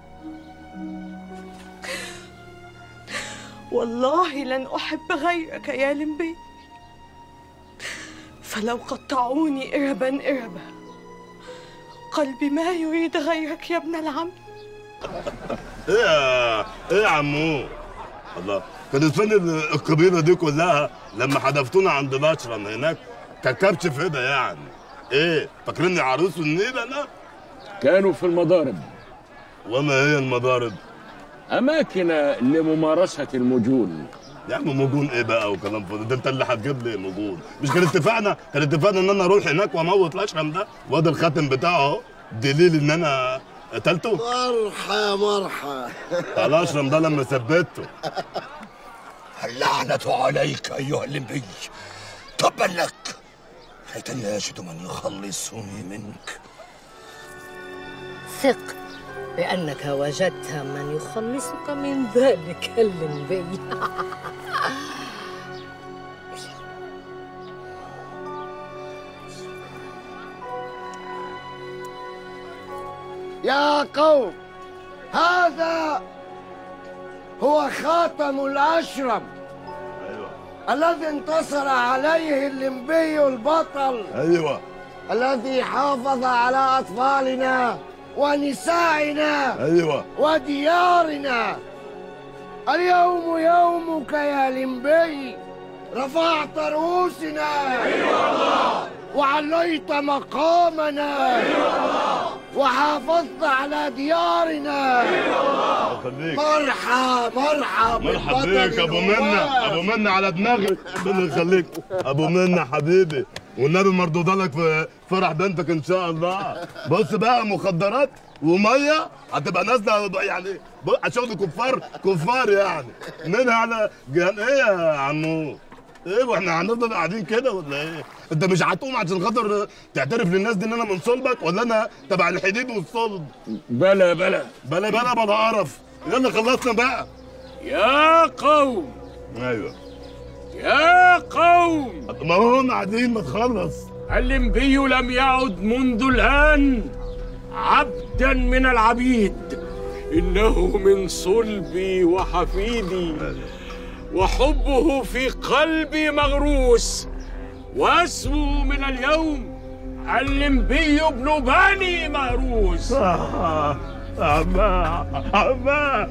والله لن أحب غيرك يا لمبي فلو قطعوني إربا إربا قلبي ما يريد غيرك يا ابن العم ايه يا ايه يا عمو الله كانت فين ال- القبيله دي كلها لما حدفتونا عند الاشرم هناك كركبش في ده يعني ايه فاكريني عروس النيل انا كانوا في المضارب وما هي المضارب أماكن لممارسة المجون يا عم مجون ايه بقى وكلام فاضي ده انت اللي هتجيب لي مجون مش كان اتفقنا كان اتفقنا ان انا اروح هناك واموت الاشرم ده وادي الخاتم بتاعه اهو دليل ان انا قتلته مرحى مرحى الاشرم ده لما ثبته اللعنة عليك أيها اللمبي تبا لك ليتني أجد من يخلصني منك ثق بأنك وجدت من يخلصك من ذلك اللمبي يا قوم هذا هو خاتم الأشرم ايوه الذي انتصر عليه اللمبي البطل ايوه الذي حافظ على أطفالنا ونسائنا ايوه وديارنا اليوم يومك يا لمبي رفعت رؤوسنا وعليت مقامنا وحافظت على ديارنا مرحى مرحى مرحبا بالبطل بيك ابو الهواة. منى ابو منى على دماغي ربنا يخليك ابو منى حبيبي والنبي مردود لك في فرح بنتك ان شاء الله بص بقى مخدرات وميه هتبقى نازله بقى يعني بقى شغل كفار كفار يعني منها على جهن ايه يا عمو ايه واحنا هنفضل قاعدين كده ولا ايه؟ انت مش هتقوم عشان خاطر تعترف للناس دي ان انا من صلبك ولا انا تبع الحديد والصلب؟ بلا بلا بلا بلا بلا قرف يلا خلصنا بقى يا قوم ايوه يا قوم ما هم قاعدين ما تخلص اللمبي لم يعد منذ الآن عبدا من العبيد إنه من صلبي وحفيدي وحبه في قلبي مغروس واسمه من اليوم اللمبي ابن بني مهروس عماه عماه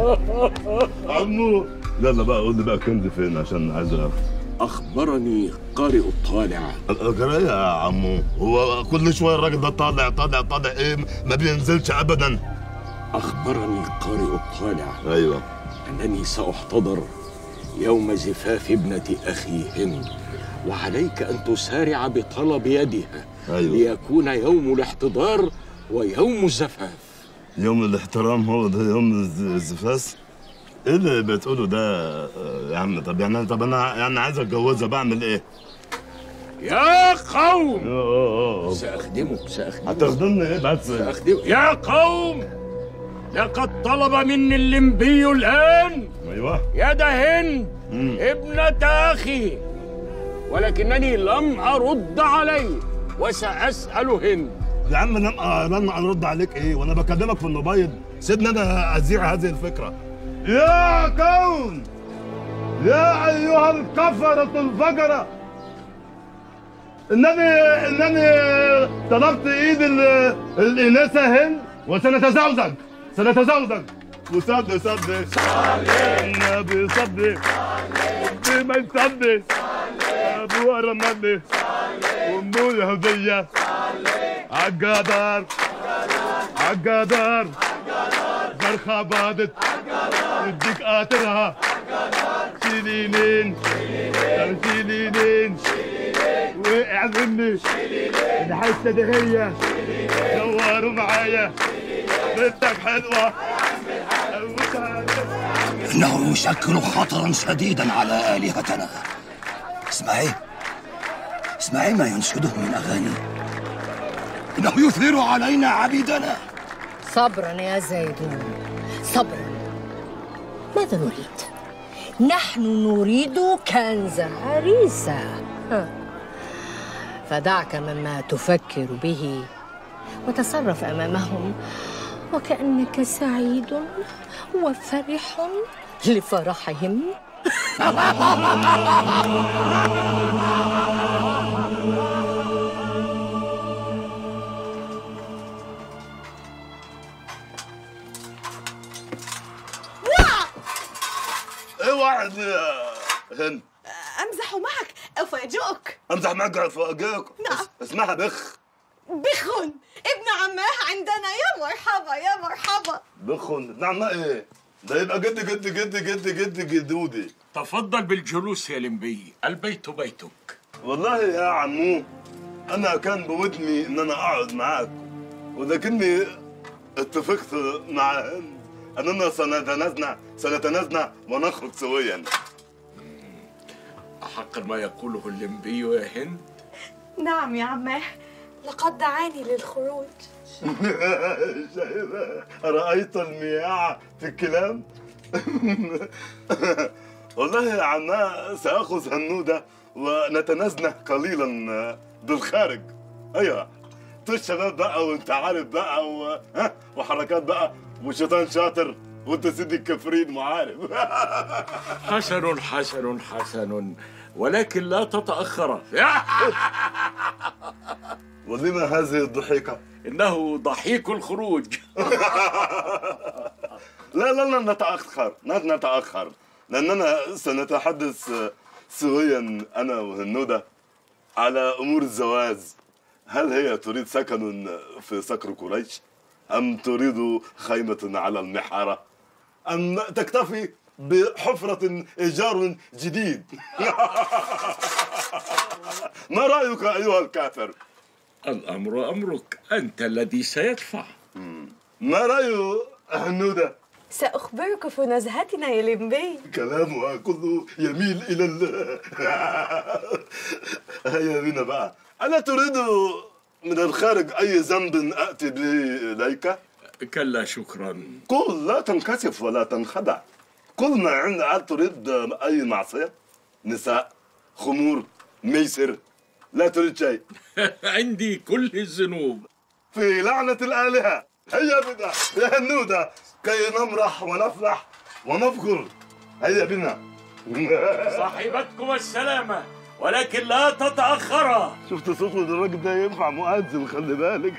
عمو يلا بقى قول لي بقى كنز فين عشان عايز اعرف أخبرني قارئ الطالع القراية يا عمو هو كل شويه الراجل ده طالع طالع طالع ايه ما بينزلش ابدا أخبرني قارئ الطالع ايوه أنني سأحتضر يوم زفاف ابنة أخي هند وعليك أن تسارع بطلب يدها أيوة. ليكون يوم الاحتضار ويوم الزفاف يوم الاحترام هو ده يوم الز- الزفاف ايه اللي بتقوله ده آه، يا عم طب يعني طب انا يعني عايز اتجوزها بعمل ايه؟ يا قوم اه سأخدمك سأخدمك هتخدمني ايه بس؟ سأخدمك يا قوم لقد طلب مني اللمبي الآن ايوه يد هند ابنة أخي ولكنني لم أرد عليه وسأسأل هند يا عم لم آه، لم ارد عليك ايه وانا بكلمك في الموبايل سيبني انا اذيع هذه الفكره يا كون يا ايها الكفره الفجره انني انني طلبت ايد ال- الاناثه هند وسنتزوج سنتزوج وصدق صدق النبي صدق ما يصدق ابوها رمضي وامه اليهوديه عالقدر عالقدر فرخة بادت وديك قاطرها شيلينين شيلينين وقع مني الحتة دي هي دوروا معايا بنتك حلوة إنه يشكل خطرا شديدا على آلهتنا اسمعي اسمعي ما ينشده من أغاني إنه يثير علينا عبيدنا صبرا يا زيدون صبرا ماذا نريد؟ نحن نريد كنز عريسة ها. فدعك مما تفكر به وتصرف أمامهم وكأنك سعيد وفرح لفرحهم ايه واحد يا هند أمزح معك أفاجئك امزح معك افاجئك نعم. اسمها بخ بخن ابن عماه عندنا يا مرحبا يا مرحبا بخن نعم ايه ده يبقى جد جد جد جد جد جدودي تفضل بالجلوس يا لمبي البيت بيتك والله يا عمو انا كان بودني ان انا اقعد معاك ولكني اتفقت مع هند اننا سنتنازل سنتنازل ونخرج سويا أحق ما يقوله اللمبي يا هند نعم يا عماه لقد دعاني للخروج رأيت المياه في الكلام والله يا عماه سأخذ هنودة ونتنازل قليلا بالخارج أيوة طول الشباب بقى وانت عارف بقى و... ها وحركات بقى وشيطان شاطر وانت سيدي الكفرين معارف حسن حسن حسن ولكن لا تتأخر ولما هذه الضحكة؟ إنه ضحيك الخروج لا لا لا نتأخر لا نتأخر لأننا سنتحدث سويا أنا وهنودة على أمور الزواج هل هي تريد سكن في صقر قريش أم تريد خيمة على المحارة أم تكتفي بحفرة إيجار جديد ما رأيك أيها الكافر الأمر أمرك أنت الذي سيدفع ما رأي هنودة سأخبرك في نزهتنا يا لمبي كلامها كله يميل إلى ال هيا بنا بقى ألا تريد من الخارج أي ذنب أتي به إليك؟ كلا شكرا قل لا تنكسف ولا تنخدع قل ما عند هل تريد أي معصية؟ نساء خمور ميسر لا تريد شيء عندي كل الذنوب في لعنة الآلهة هيا بنا يا هنودة كي نمرح ونفرح ونفخر هيا بنا صاحبتكم السلامة ولكن لا تتأخرا شفت صوت الراجل ده ينفع مؤذن خلي بالك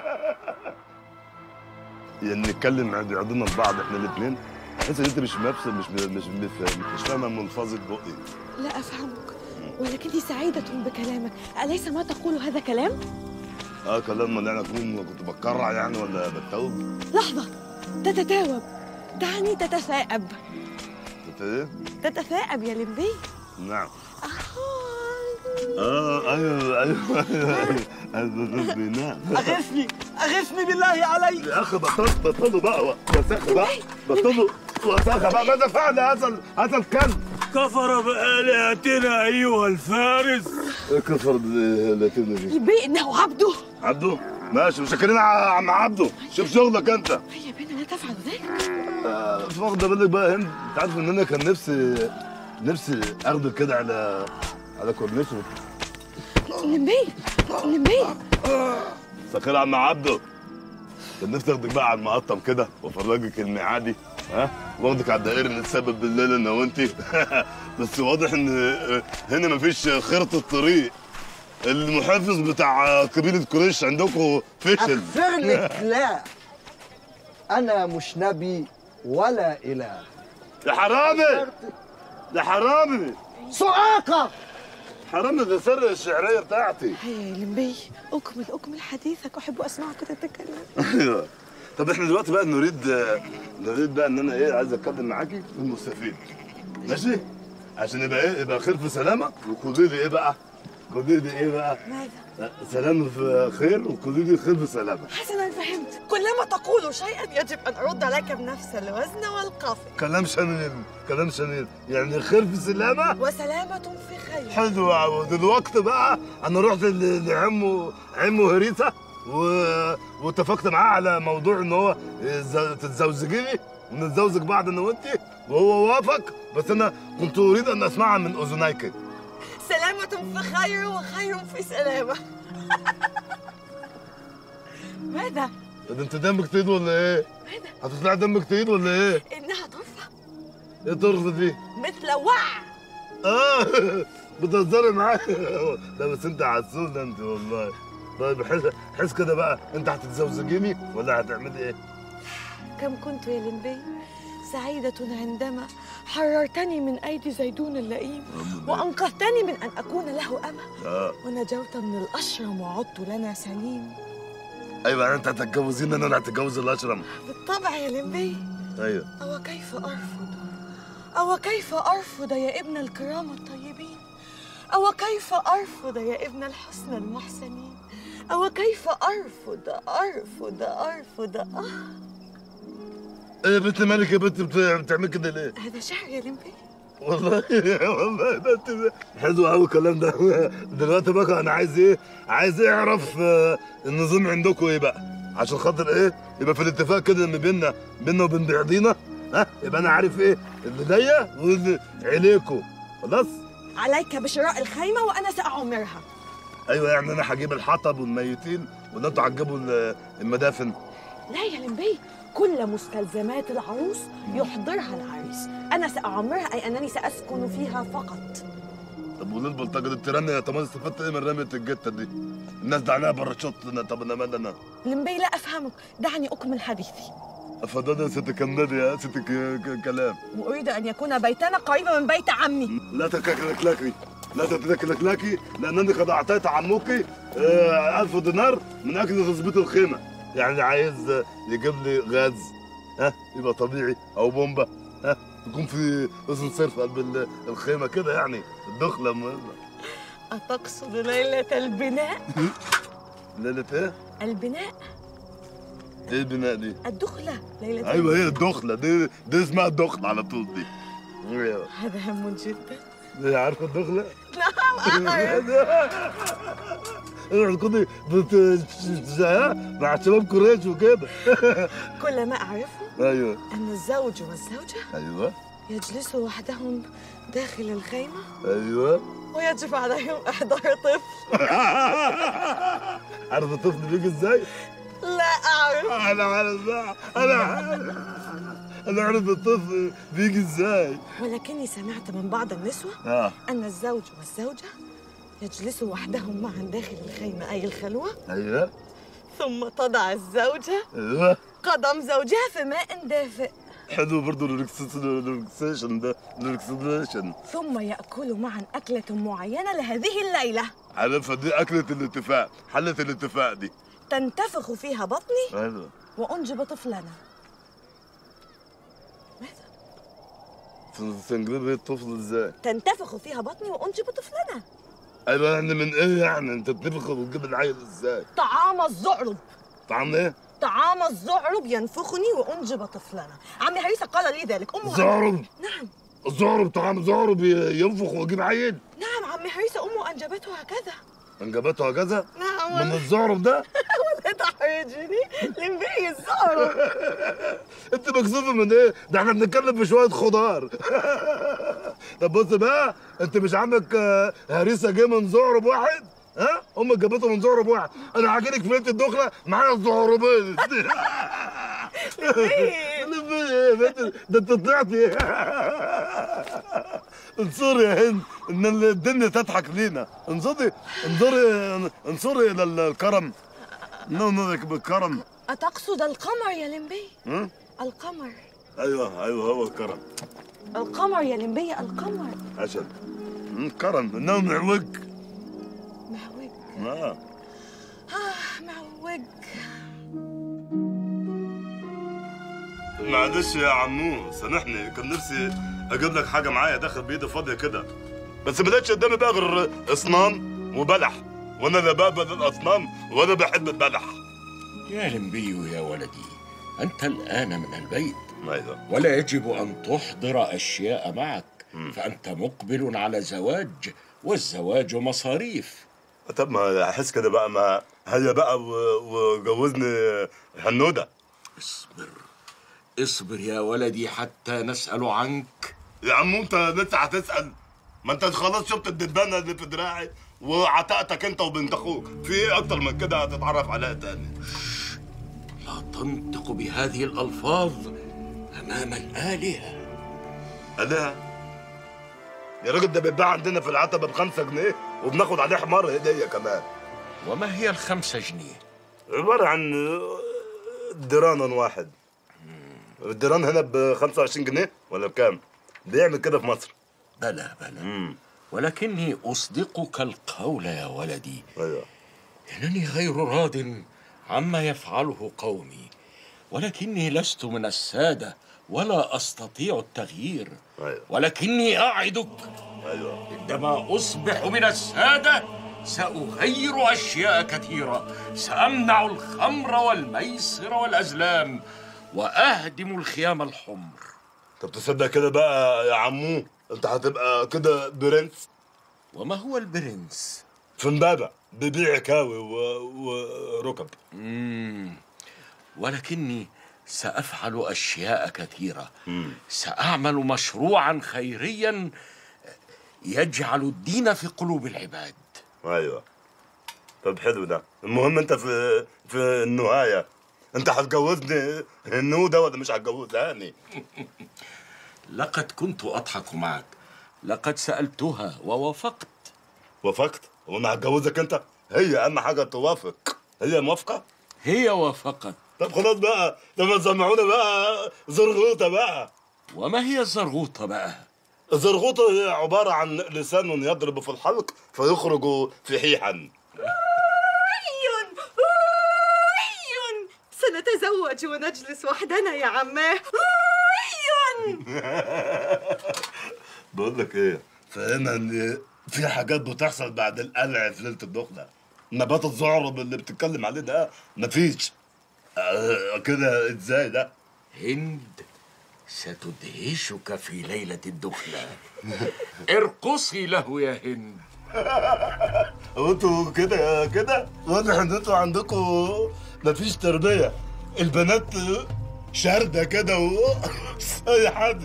يعني نتكلم عند عضنا لبعض احنا الاثنين تحس ان انت مش مفصل مش مش مش, مش فاهمه منفذ بقي لا أفهمك ولكني سعيدة بكلامك أليس ما تقول هذا كلام؟ اه كلام ما انا اكون كنت بتكرع يعني ولا بتوب لحظة تتتاوب دعني تتثاءب انت ايه؟ تتثاءب يا لمبي نعم اه ايوه ايوه ايوه ايوه نعم أغثني أغثني بالله عليك يا اخي بطل بطلوا بقى وساخه بقى بطلوا وساخه بقى ماذا فعل هذا ال- هذا الكلب؟ كفر بآلهتنا أيها الفارس كفر بلاتينا دي لمبي إنه عبده عبده ماشي مشكرين ع- عم عبده شوف شغلك انت هيا بنا لا تفعل ذلك آه، مش واخده بالك بقى هند انت عارف ان انا كان نفسي نفسي اخدك كده على على كورنيش لمبي لمبي سخير عم عبده كان نفسي اخدك بقى على المقطم كده وافرجك الميعادي ها واخدك على الدائري نتسبب بالليل انا وانتي بس واضح ان هنا مفيش خرطة طريق المحافظ بتاع قبيلة قريش عندكم فشل أغفر لك لا أنا مش نبي ولا إله يا حرامي يا حرامي سؤاقة حرامي ده سر الشعرية بتاعتي هيا يا لمبي أكمل أكمل حديثك أحب أسمعك تتكلم ايوه طب احنا دلوقتي بقى نريد نريد بقى ان انا ايه عايز اتكلم معاكي في المستفيد ماشي عشان يبقى ايه يبقى خير في سلامه وخدي لي ايه بقى خدي لي ايه بقى ماذا؟ سلام في خير وخدي لي خير في سلامه حسنا فهمت كلما تقول شيئا يجب أن أرد عليك بنفس الوزن والقافية كلام شنيل كلام شنيل يعني خير في سلامه وسلامة في خير حلو يا عبود دلوقتي بقى انا رحت ل- لعمه عمه هريسه و... واتفقت معاه على موضوع ان هو ز- تتزوجيني ونتزوج بعض انا وانت وهو وافق بس انا كنت اريد ان اسمعها من اذنيك سلامة في خير وخير في سلامة ماذا؟ ده انت دمك تقيد ولا ايه؟ ماذا؟ هتطلع دمك تقيد ولا ايه؟ إنها طرفة ايه طرف دي؟ مثل وع اه بتهزري معايا لا بس انت عسول انت والله طيب حس حس كده بقى انت هتتزوجيني ولا هتعملي ايه؟ كم كنت يا لمبي سعيدة عندما حررتني من أيدي زيدون اللئيم وأنقذتني من أن أكون له أمة اه ونجوت من الأشرم وعدت لنا سليم ايوه يعني انت هتتجوزيني انا هتتجوز الاشرم بالطبع يا لمبي ايوه أو كيف أرفض أو كيف أرفض يا ابن الكرام الطيبين أو كيف أرفض يا ابن الحسن المحسنين أو كيف أرفض أرفض أرفض آه ايه يا بنت مالك يا بنت بت- بتعمل كده ليه؟ هذا شعر يا لمبي والله والله ده انت حلو قوي الكلام ده دلوقتي بقى انا عايز ايه؟ عايز اعرف آه، النظام عندكم ايه بقى؟ عشان خاطر ايه؟ يبقى في الاتفاق كده ان بيننا بيننا وبين بعضينا ها؟ يبقى انا عارف ايه؟ اللي ليا واللي عليكم خلاص؟ عليك بشراء الخيمة وأنا سأعمرها ايوه يعني انا هجيب الحطب والميتين ولا انتوا هتجيبوا ال- المدافن؟ لا يا لمبي كل مستلزمات العروس يحضرها العريس أنا سأعمرها أي أنني سأسكن فيها فقط طب وليه البلطجه دي التيران طب انا استفدت ايه من رميه الجته دي؟ الناس دعناها بره شط طب انا مال انا لمبي لا أفهمك دعني أكمل حديثي اتفضلي يا ست كملي يا ست ك- ك- كلام وأريد أن يكون بيتنا قريبا من بيت عمي لا تتلكلكي لا تتلكلكي لانني قد اعطيت عمك آه، ألف دينار من اجل تظبيط الخيمه يعني عايز آه، يجيب لي غاز ها يبقى طبيعي او بومبا ها يكون في اذن صرف قلب ال- الخيمه كده يعني الدخله مهمه أتقصد ليلة البناء؟ ليله ايه؟ البناء ايه البناء دي؟ الدخلة ليلة ايوه هي الدخله دي دي اسمها الدخله على طول دي ايوه هذا هم جدا دي عارفه الدخله؟ نعم أعرف اوعي تكوني بت ها؟ مع شباب قريش وكده كل ما أعرفه ايوه أن الزوج والزوجة ايوه يجلسوا وحدهم داخل الخيمة ايوه ويجب عليهم إحضار طفل عارف الطفل بيجي ازاي؟ لا أعرف انا عارف بقى انا عارف انا عارف الطفل بيجي ازاي ولكني سمعت من بعض النسوة اه أن الزوج والزوجة يجلسوا وحدهم معا داخل الخيمة أي الخلوة ايوه ثم تضع الزوجة ايوه قدم زوجها في ماء دافئ حلو برضه الريلاكسيشن ده الريلاكسيشن ثم يأكلوا معا أكلة معينة لهذه الليلة عارفها دي اكلة الاتفاق حلة الاتفاق دي تنتفخ فيها بطني ايوه وأنجب طفلنا تنجيب الطفل ازاي؟ تنتفخ فيها بطني وأنجب طفلنا ايوه يعني من ايه يعني انت بتنفخ وتجيب العيل ازاي؟ طعام الزعرب طعم ايه؟ طعام الزعرب ينفخني وأنجب طفلنا عمي هريسة قال لي ذلك أمه زعرب نعم الزعرب طعام زعرب ي- ينفخ ويجيب عيل نعم عمي هريسة أمه أنجبته هكذا انجبته هكذا نعم من الزعرب ده ولا تحرجني لنبي الزعرب انت مكسوفه من ايه؟ ده احنا بنتكلم في شويه خضار طب بص بقى انت مش عندك آه، هريسه جه من زعرب واحد ها؟ امك جابته من زعرب واحد انا هاجيلك في ليله الدخله معايا الزعربين ليه؟ بنت- ده انت طلعتي انصري يا هند ان الدنيا تضحك لينا انظري انظري انصري الى الكرم نظرك بالكرم أتقصد القمر يا لمبي ها؟ القمر ايوه ايوه هو الكرم القمر يا لمبي القمر عشان مم، كرم انه معوج معوج اه آه معوج معلش يا عمو سامحني كان نفسي اجيب لك حاجه معايا داخل بايدي فاضيه كده بس ما لقيتش قدامي بقى غير اصنام وبلح وانا لا بقبل الاصنام ولا بحب البلح يا لمبي يا ولدي أنت الآن من البيت ايوه ولا يجب أن تحضر أشياء معك فأنت مقبل على زواج والزواج مصاريف طب ما احس كده بقى ما هيا بقى و- وجوزني هنوده اصبر اصبر يا ولدي حتى نسأل عنك يا عمو انت لسه هتسال ما انت خلاص شفت الدبانه اللي في دراعي وعتقتك انت وبنت اخوك في ايه اكتر من كده هتتعرف عليها تاني لا تنطق بهذه الألفاظ أمام الآلهة آلهة يا راجل ده بيتباع عندنا في العتبة بخمسة جنيه وبناخد عليه حمار هدية كمان وما هي الخمسة جنيه؟ عبارة عن دران واحد الدران هنا ب 25 جنيه ولا بكام؟ بيعمل كده في مصر بلى بلى ولكني أصدقك القول يا ولدي أيوه إنني غير راض عما يفعله قومي ولكني لست من السادة ولا أستطيع التغيير أيوه ولكني أعدك أيوه عندما أصبح من السادة سأغير أشياء كثيرة سأمنع الخمر والميسر والأزلام وأهدم الخيام الحمر طب تصدق كده بقى يا عمو انت هتبقى كده برنس وما هو البرنس؟ في امبابة بيبيع كاوي و... وركب مم. ولكني سأفعل أشياء كثيرة سأعمل مشروعا خيريا يجعل الدين في قلوب العباد ايوه طب حلو ده المهم انت في في النهاية انت هتجوزني النو ده ولا مش هتجوزهاني لقد كنت أضحك معك لقد سألتها ووافقت وافقت وانا هتجوزك انت هي اهم حاجة توافق هي موافقة هي وافقت طب خلاص بقى لما تسمعونا بقى زرغوطه بقى وما هي الزرغوطه بقى الزرغوطه هي عباره عن لسان يضرب في الحلق فيخرج فحيحا عيون عيون سنتزوج ونجلس وحدنا يا عماه عيون بقول لك ايه فهمنا ان في حاجات بتحصل بعد القلع في ليله الدخله نبات الزعرب اللي بتتكلم عليه ده مفيش آه كده ازاي ده هند ستدهشك في ليلة الدخلة ارقصي له يا هند وانتوا كده كده واضح ان انتوا عندكم مفيش تربيه البنات شارده كده و اي حد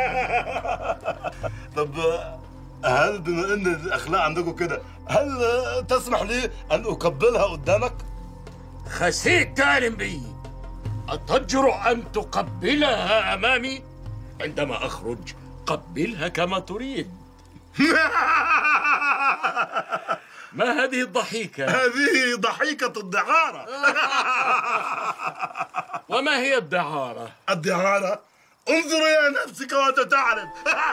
طب هل بما ان الاخلاق عندكم كده هل تسمح لي ان اقبلها قدامك؟ خسيت يا لمبي أتجرؤ أن تقبلها أمامي؟ عندما أخرج قبلها كما تريد ما هذه الضحيكة؟ هذه ضحيكة الدعارة وما هي الدعارة؟ الدعارة انظر إلى نفسك وتتعرف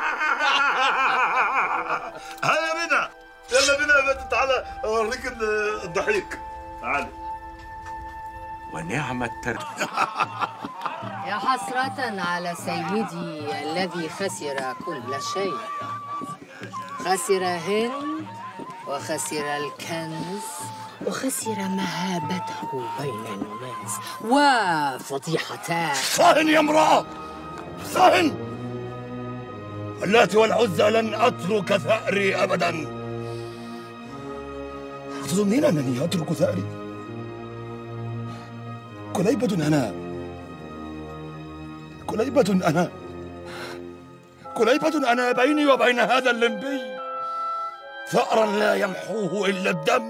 هيا بنا يلا بنا يا بنت تعالى أوريك ال- الضحيك تعالى ونعم التربية يا حسرة على سيدي الذي خسر كل شيء خسر هند وخسر الكنز وخسر مهابته بين الناس وفضيحتان صهن يا امرأة صهن اللات والعزى لن أترك ثأري أبدا أتظنين أنني أترك ثأري كليبة أنا كليبة أنا كليبة أنا بيني وبين هذا اللمبي ثأرا لا يمحوه إلا الدم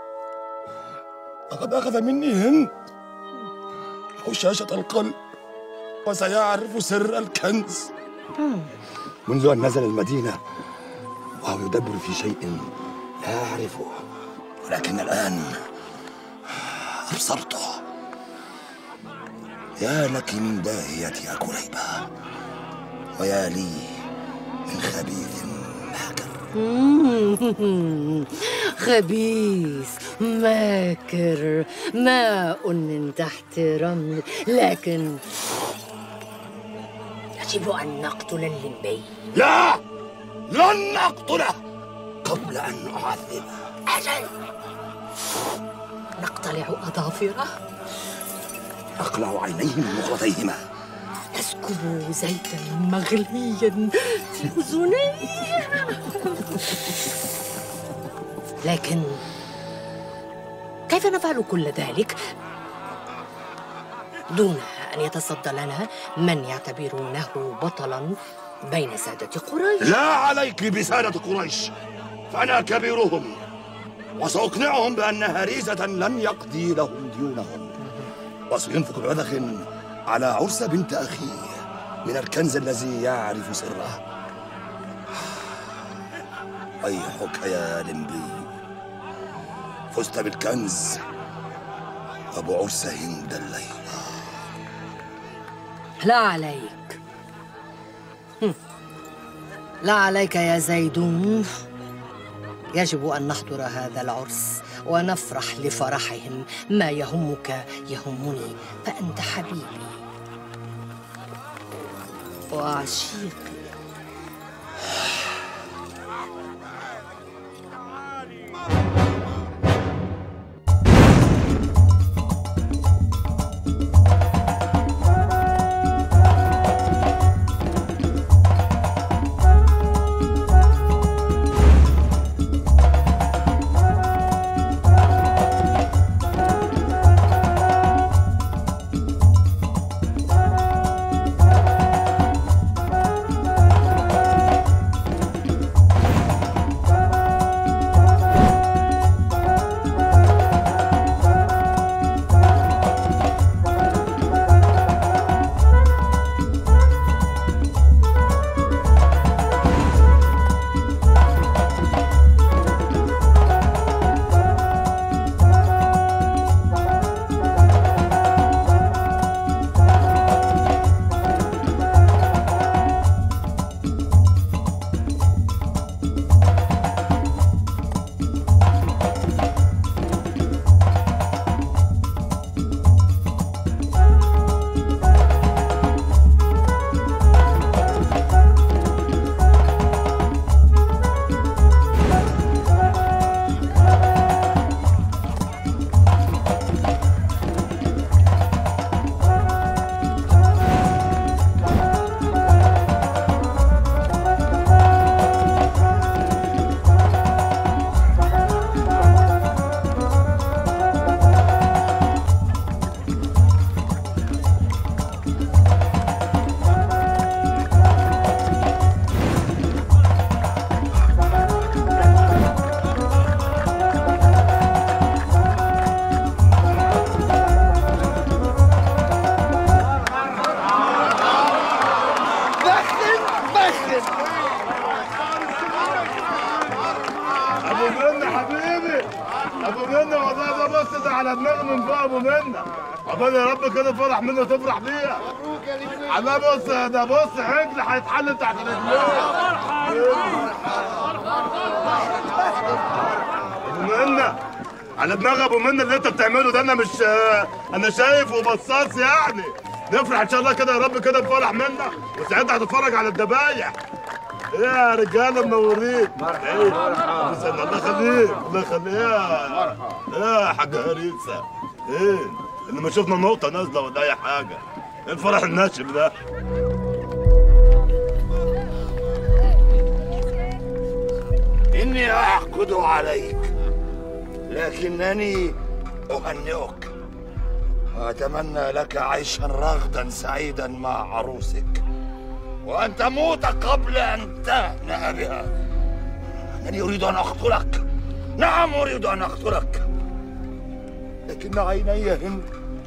لقد أخذ مني هند هشاشة القلب وسيعرف سر الكنز منذ أن نزل المدينة وهو يدبر في شيء لا أعرفه ولكن الآن أبصرته يا لك من داهية يا كليبة ويا لي من خبيث خبيث ماكر ماء من تحت رمل لكن يجب أن نقتل اللمبي لا لن أقتله قبل أن أعذبه أجل نقتلع أظافره أقلع عينيه من مخرتيهما نسكب زيتا مغليا في أذنيه لكن كيف نفعل كل ذلك دون أن يتصدى لنا من يعتبرونه بطلا بين سادة قريش لا عليك بسادة قريش فأنا كبيرهم وسأقنعهم بأن هريزة لن يقضي لهم ديونهم وسينفق بذخ على عرس بنت أخيه من الكنز الذي يعرف سره ويحك يا لمبي فزت بالكنز وبعرس هند الليلة لا عليك هم. لا عليك يا زيدون يجب أن نحضر هذا العرس ونفرح لفرحهم ما يهمك يهمني فأنت حبيبي وعشيقي على دماغي من فوق ابو منى عقبال يا رب كده فرح منه تفرح بيها عمال بص ده بص حجل هيتحل تحت ابو منى على دماغ ابو منى اللي انت بتعمله ده انا مش انا شايف وبصاص يعني نفرح ان شاء الله كده يا رب كده بفرح منا وساعتها هتتفرج على الذبايح ايه يا رجاله منورين ايه بس الله يخليك الله يخليك يا يا حاجه هريسه ايه اللي ما شفنا نقطه نازله ولا اي حاجه ايه الفرح الناشف ده إني أحقد عليك لكنني أهنئك وأتمنى لك عيشا رغدا سعيدا مع عروسك وأن تموت قبل أن تهنأ بها أنني أريد أن أقتلك نعم أريد أن أقتلك لكن عيني هند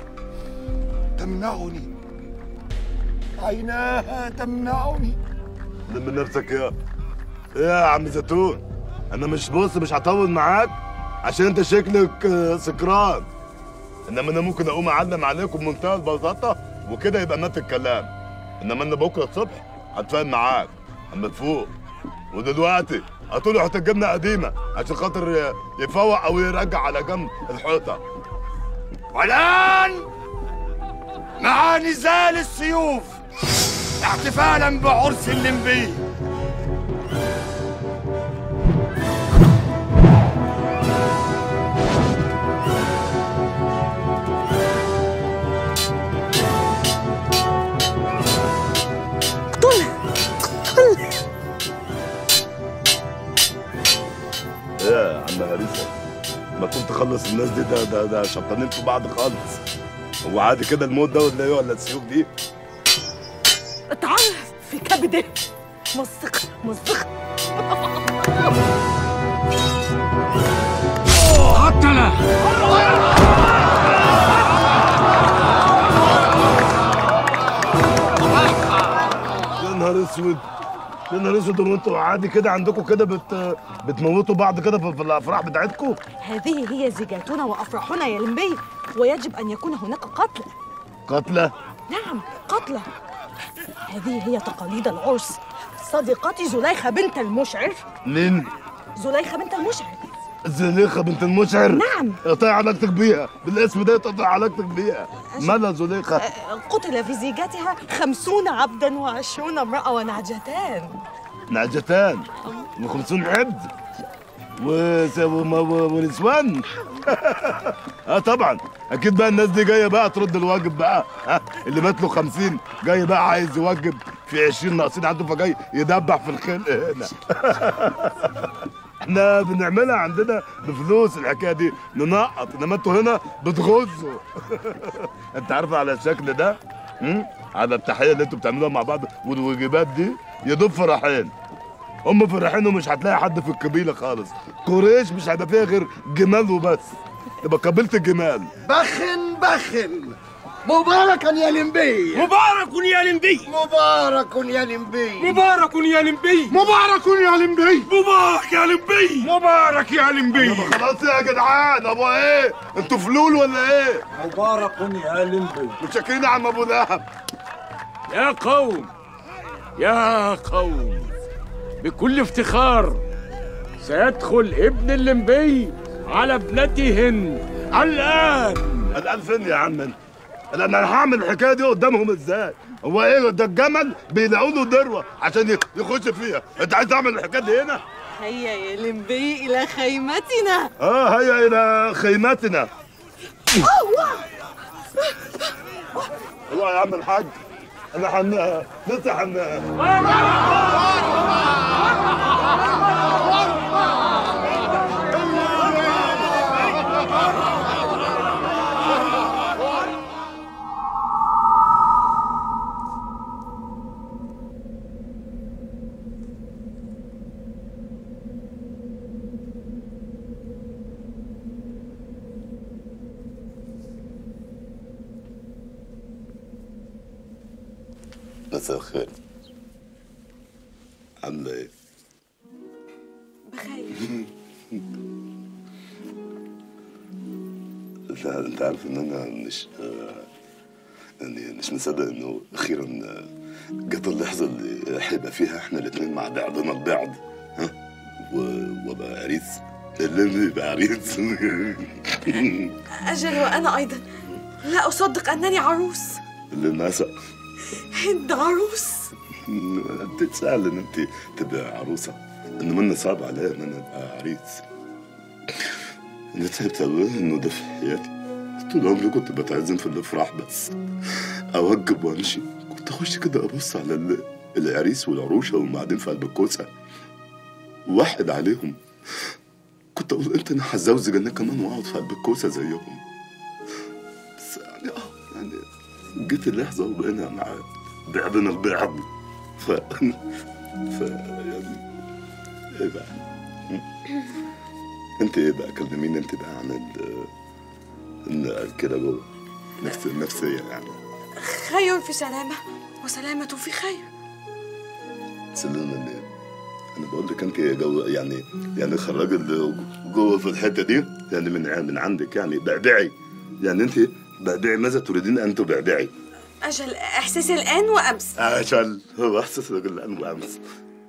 تمنعني عيناها تمنعني لم نفسك يا ايه يا عم زيتون انا مش بص مش هطول معاك عشان انت شكلك آه، سكران انما انا ممكن اقوم اعلم عليكم بمنتهى البساطه وكده يبقى مات الكلام انما انا بكره الصبح هتفاهم معاك اما تفوق ودلوقتي هتقولوا حته جبنه قديمه عشان خاطر ي- يفوق او يرجع على جنب الحيطه والآن مع نزال السيوف احتفالا بعرس اللمبي ايه يا عم هريسه ما تقوم تخلص الناس دي ده ده ده شبطانين في بعض خالص هو عادي كده الموت ده ولا ايه ولا السيوف دي اتعرف في كبده مزق مزق قتله يا نهار اسود يا نهار اسود هو انتوا عادي كده عندكم كده بت بتموتوا بعض كده في في الافراح بتاعتكم هذه هي زيجاتنا وأفراحنا يا لمبي ويجب أن يكون هناك قتل قتله نعم قتلى هذه هي تقاليد العرس صديقتي زليخة بنت المشعر مين زليخة بنت المشعر زليخه بنت المشعر نعم. قطع علاقتك بيها بالاسم ده قطع علاقتك بيها مالها زليخه أه، قتل في زيجاتها خمسون عبدا وعشرون امرأة ونعجتان نعجتان و50 عبد وس- وم- و- ونسوان اه طبعا اكيد بقى الناس دي جايه بقى ترد الواجب بقى ها اللي مات له 50 جاي بقى عايز يوجب في 20 ناقصين عنده فجاي يدبح في الخلق هنا احنا بنعملها عندنا بفلوس الحكايه دي ننقط انما انتوا هنا بتغزوا انت عارف على الشكل ده هم؟ على التحيه اللي انتوا بتعملوها مع بعض والواجبات دي يدوب فرحين هم فرحين ومش هتلاقي حد في القبيله خالص قريش مش هيبقى فيها غير جمال وبس تبقى قبيله الجمال بخن بخن مباركا يا لمبي مبارك يا لمبي مبارك يا لمبي مبارك يا لمبي مبارك يا لمبي مبارك يا لمبي مبارك يا لمبي خلاص يا جدعان ابو ايه انتوا فلول ولا ايه مبارك يا لمبي متشكرين يا عم ابو لهب يا قوم يا قوم بكل افتخار سيدخل ابن اللمبي على ابنته هند الآن الان فين يا عم انت؟ انا انا هعمل الحكايه دي قدامهم ازاي؟ هو ايه ده الجمل بيلاقوا له ذروه عشان يخش فيها، انت عايز تعمل الحكايه دي هنا؟ هيا يا لمبي إلى خيمتنا اه هيا الى خيمتنا. هو يا عم الحاج انا حن لسه حن مساء الخير عامله ايه؟ بخير انت انت عارف ان انا مش آه، يعني مش مصدق انه اخيرا آه، جت اللحظه اللي هيبقى فيها احنا الاثنين مع بعضنا البعض ها و- وابقى عريس اللي يبقى عريس أجل وأنا أيضا لا أصدق أنني عروس للناس هند عروس انت سهل ان انت تبقى عروسه انما انا صعب عليا ان انا ابقى عريس اللي تعبت قوي انه ده في حياتي طول عمري كنت بتعزم في الافراح بس اوجب وامشي كنت اخش كده ابص على ال- العريس والعروشه وهم قاعدين في قلب الكوسه واحد عليهم كنت اقول امتى انا هتزوج انا كمان واقعد في قلب الكوسه زيهم بس يعني اه يعني جيت اللحظه وبقينا مع بعضنا البعض ف ف يعني ايه بقى انت ايه بقى كلميني انت بقى عن ال ال- كده جوه نفس النفسيه يعني خير في سلامة وسلامة في خير سلمنا ان انا بقول لك انت جو يعني يعني خرج اللي جوه في الحته دي يعني من من عندك يعني بعبعي يعني انت بعبعي ماذا تريدين ان تبعبعي؟ أجل إحساسي الآن وأمس عشان هو احساس رجل الان وامس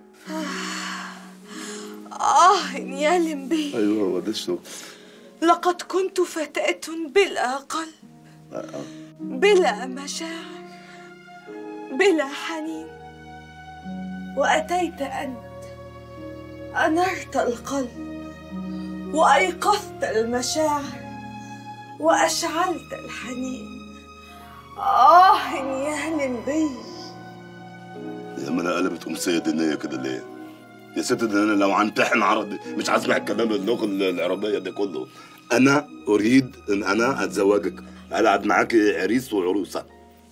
آه يا لمبي ايوه هو ده الشغل لقد كنت فتاة بلا قلب بلا مشاعر بلا حنين وأتيت أنت أنرت القلب وأيقظت المشاعر وأشعلت الحنين آه يا لمبي لما انا قلبت امسيه دينيه كده ليه؟ يا ست ده انا لو همتحن عربي مش عايز اسمع الكلام اللغه العربيه ده كله انا اريد ان انا اتزوجك العب معاكي عريس وعروسه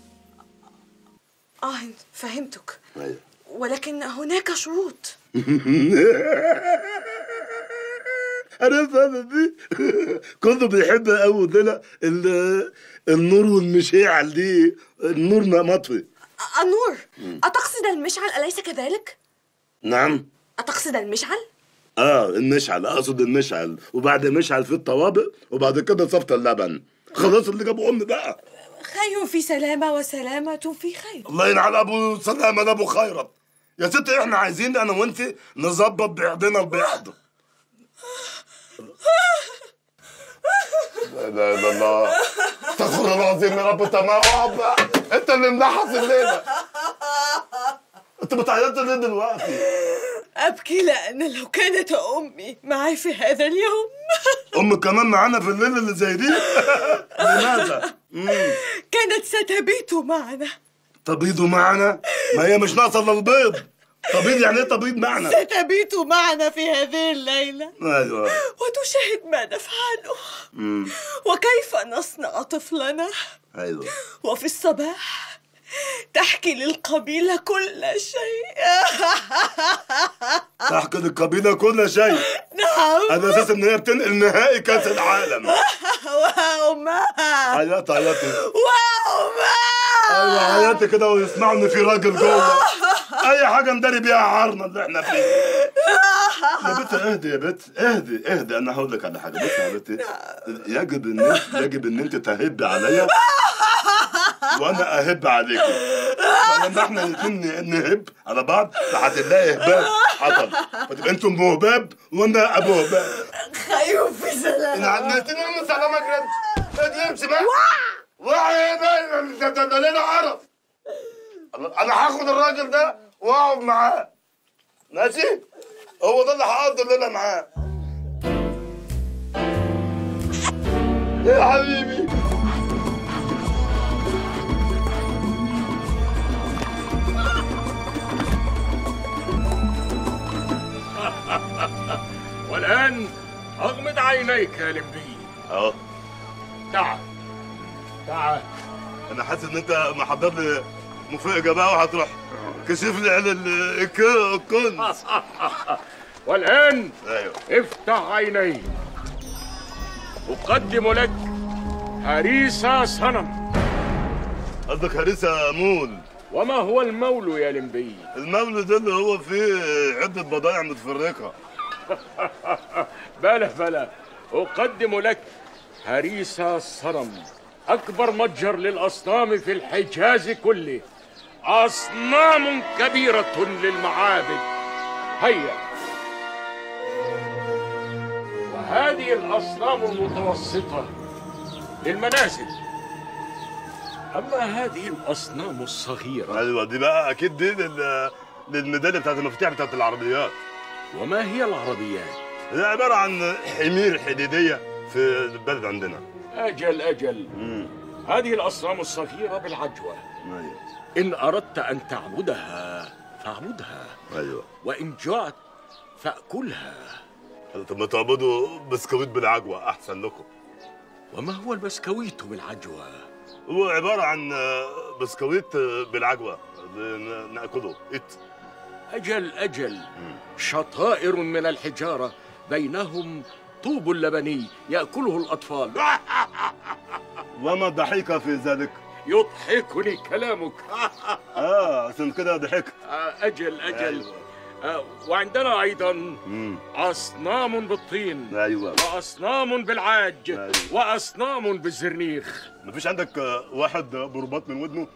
آه فهمتك ايوه ولكن هناك شروط انا فاهم دي كله بيحب قوي ده ال- النور والمشاعل دي النور ما مطفي النور أتقصد المشعل أليس كذلك؟ نعم أتقصد المشعل؟ اه المشعل اقصد المشعل وبعد مشعل في الطوابق وبعد كده صفت اللبن خلاص اللي جابوا امي بقى خير في سلامة وسلامة في خير الله ينعل ابو سلامه ده ابو خيرت يا ست احنا عايزين انا وانت نظبط بعضنا البعض لا اله الا الله استغفر الله العظيم يا رب تمام رب انت اللي ملحس الليله انت بتعيطي ليه دلوقتي أبكي لأن لو كانت أمي معي في هذا اليوم امك كمان معانا في الليله اللي زي دي لماذا مم. كانت ستبيت معنا تبيض معنا ما هي مش ناقصه الا البيض تبيض يعني ايه تبيض معنا ستبيت معنا في هذه الليلة ايوه وتشاهد ما نفعله مم. وكيف نصنع طفلنا ايوه وفي الصباح تحكي للقبيلة كل شيء تحكي للقبيله كل شيء نعم على اساس ان هي بتنقل نهائي كاس العالم وأمها عيطي عيطي وأمها ايوه عيطي كده ويسمعوا ان في راجل جوه اي حاجه نداري بيها عارنا اللي احنا فيه يا بت اهدي يا بت اهدي اهدي انا هقول لك على حاجه بصي يا بت يجب ان يجب ان انت تهب عليا وانا اهب عليكي فلما احنا الاثنين نهب على بعض هتلاقي هباب حصل فتبقى انتم ابو هباب وانا ابو هباب خير في سلام نعمتني من سلامك انت ادي امشي بقى وعي بقى ده ده ده ليله عرب انا هاخد الراجل ده واقعد معاه ماشي هو ده اللي هقضي الليله معاه يا حبيبي والآن أغمض عينيك يا لمبي اهو تعال تعال انا حاسس ان انت محضر لي مفاجاه بقى وهتروح كشف لي على ال- الك- الكنز والآن ايوه افتح عينيك أقدم لك هريسة صنم قصدك هريسة مول وما هو المول يا لمبي؟ المول ده اللي هو فيه عدة بضائع متفرقة بلى بلى أقدم لك هريسة الصنم أكبر متجر للأصنام في الحجاز كله أصنام كبيرة للمعابد هيا وهذه الأصنام المتوسطة للمنازل أما هذه الأصنام الصغيرة ايوه دي بقى اكيد دي لل... للميداليه بتاعت المفاتيح بتاعت العربيات وما هي العربيات؟ هي عباره عن حمير حديديه في البلد عندنا أجل أجل هذه الأصنام الصغيرة بالعجوة ايوه إن أردت أن تعبدها فاعبدها ايوه وإن جعت فأكلها طب ما تعبدوا بسكويت بالعجوه احسن لكم وما هو البسكويت بالعجوة؟ هو عباره عن آه، بسكويت آه، بالعجوه ن- ناكله ات أجل أجل شطائر من الحجارة بينهم طوب لبني يأكله الأطفال وما الضحيك في ذلك يضحكني كلامك اه عشان كده ضحكت آه، أجل أجل آه، وعندنا أيضا أصنام بالطين ايوه وأصنام بالعاج وأصنام بالزرنيخ مفيش عندك آه، واحد برباط من ودنه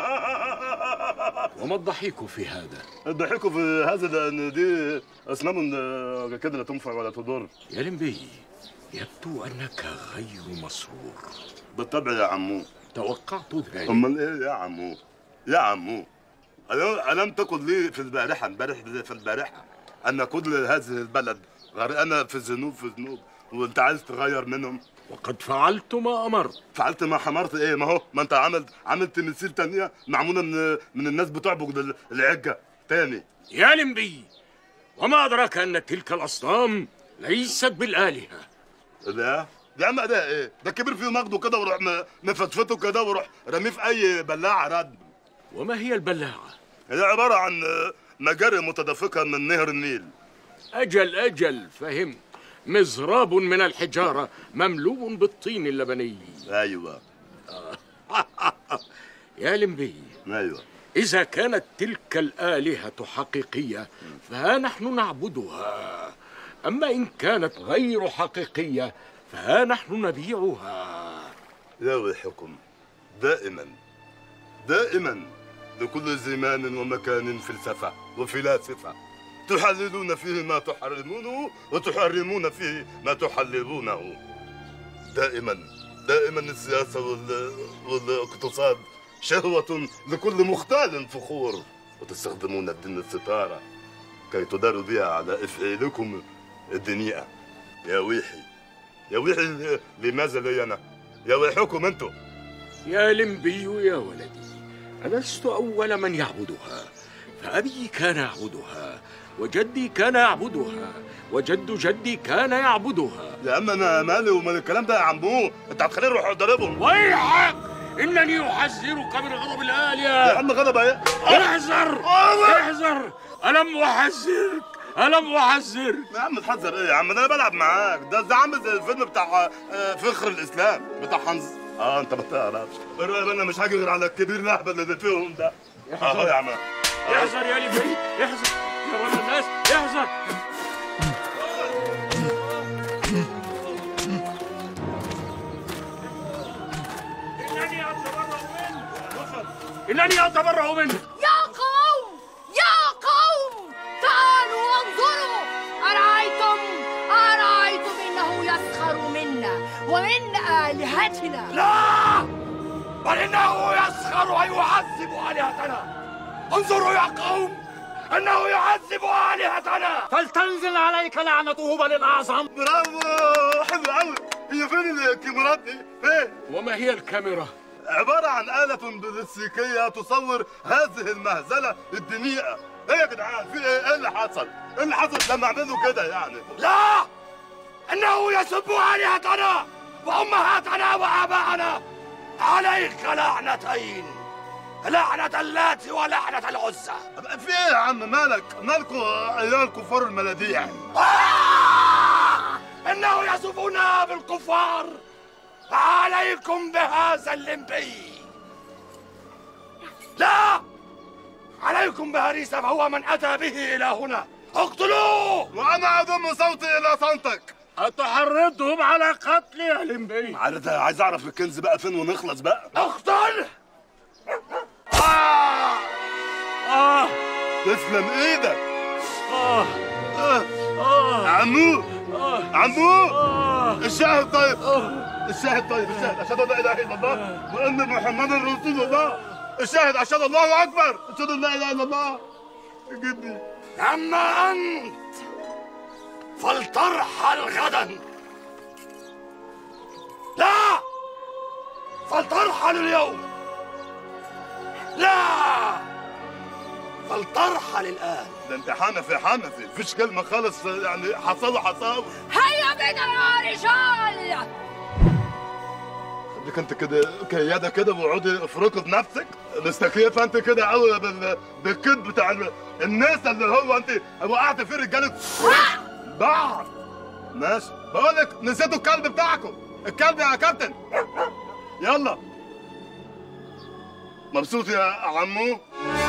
وما الضحيك في هذا؟ الضحك في هذا لان دي اصنام آه، كده لا تنفع ولا تضر يا لمبي يبدو أنك غير مسرور بالطبع يا عمو توقعت ذلك امال ايه يا عمو يا عمو ألم ألم تقل لي في البارحة امبارح في البارحة أن كل هذه البلد غرقانة في الذنوب في الذنوب وأنت عايز تغير منهم وقد فعلت ما أمرت فعلت ما حمرت إيه ما هو ما أنت عملت عملت تمثيل تانية معمولة من من الناس بتعبد ال- العجة تاني يا لمبي وما أدراك أن تلك الأصنام ليست بالآلهة لا يا عم ده إيه ده كبر فيه مغده كده وروح م- مفتفته كده وروح رميه في أي بلاعة رد وما هي البلاعة؟ هي عبارة عن آه، مجاري متدفقة من نهر النيل أجل أجل فهمت مزراب من الحجارة مملوء بالطين اللبني أيوة يا لمبي أيوة إذا كانت تلك الآلهة حقيقية فها نحن نعبدها أما إن كانت غير حقيقية فها نحن نبيعها يا ويحكم دائما دائما لكل زمان ومكان فلسفة وفلاسفة تحللون فيه ما تحرمونه وتحرمون فيه ما تحللونه دائما دائما السياسة وال... والاقتصاد شهوة لكل مختال فخور وتستخدمون الدين الستارة كي تداروا بها على إفعالكم الدنيئة يا ويحي يا ويحي لماذا لي أنا يا ويحكم أنتم يا لمبي يا ولدي ألست أول من يعبدها فأبي كان يعبدها وجدي كان يعبدها وجد جدي كان يعبدها يا عم انا مالي ومال الكلام ده يا عمو انت هتخليني اروح اضربهم ويحك انني احذرك من غضب الالهه يا عم غضب ايه احذر احذر الم احذرك الم احذرك يا عم تحذر ايه يا عم ده انا بلعب معاك ده ده عامل زي الفيلم بتاع آه، فخر الاسلام بتاع حنظ اه انت ما تعرفش انا مش هاجي غير على الكبير الاهبل اللي فيهم ده اهو يا عم احذر يا لمبي احذر يا ولد الناس احذر إنني أتبرأ منه يا قوم يا قوم تعالوا وانظروا أرأيتم أرأيتم إنه يسخر منا ومن آلهتنا لا بل إنه يسخر ويعذب آلهتنا انظروا يا قوم إنه يعذب آلهتنا فلتنزل عليك لعنته بل الأعظم برافو حلو قوي هي فين الكاميرات دي؟ فين؟ وما هي الكاميرا؟ عبارة عن آلة بلاستيكية تصور هذه المهزلة الدنيئة ايه يا جدعان في ايه؟ ايه اللي حصل؟ ايه اللي حصل لما عملوا كده يعني؟ لا إنه يسب آلهتنا وأمهاتنا وآباءنا عليك لعنتين لعنة اللات ولعنة العزى في ايه يا عم مالك؟ مالكوا ايها الكفار الملاديع؟ آه! إنه يسبنا بالكفار عليكم بهذا اللمبي لا عليكم بهريسة فهو من أتى به إلى هنا اقتلوه وأنا أضم صوتي إلى صمتك أتحرضهم على قتلي يا لمبي عايز عايز اعرف الكنز بقى فين ونخلص بقى اقتل اه تسلم ايدك آه آه. عمو عمو الشاهد طيب الشاهد طيب الشاهد اشهد ان لا اله الا الله وان محمدا رسول الله الشاهد اشهد الله اكبر اشهد ان لا اله الا الله جدي أما أنت فلترحل غدا لا فلترحل اليوم لا فلترحل الآن ده انت حنفي حنفي مفيش كلمه خالص يعني حصل حصاوي هيا بنا يا رجال خليك انت كده كياده كده واقعدي افركي بنفسك مستكيفه انت كده قوي بال... بالكذب بتاع ال- الناس اللي هو انت وقعت فيه رجاله بعض ماشي بقول لك نسيتوا الكلب بتاعكم الكلب يا كابتن يلا مبسوط يا عمو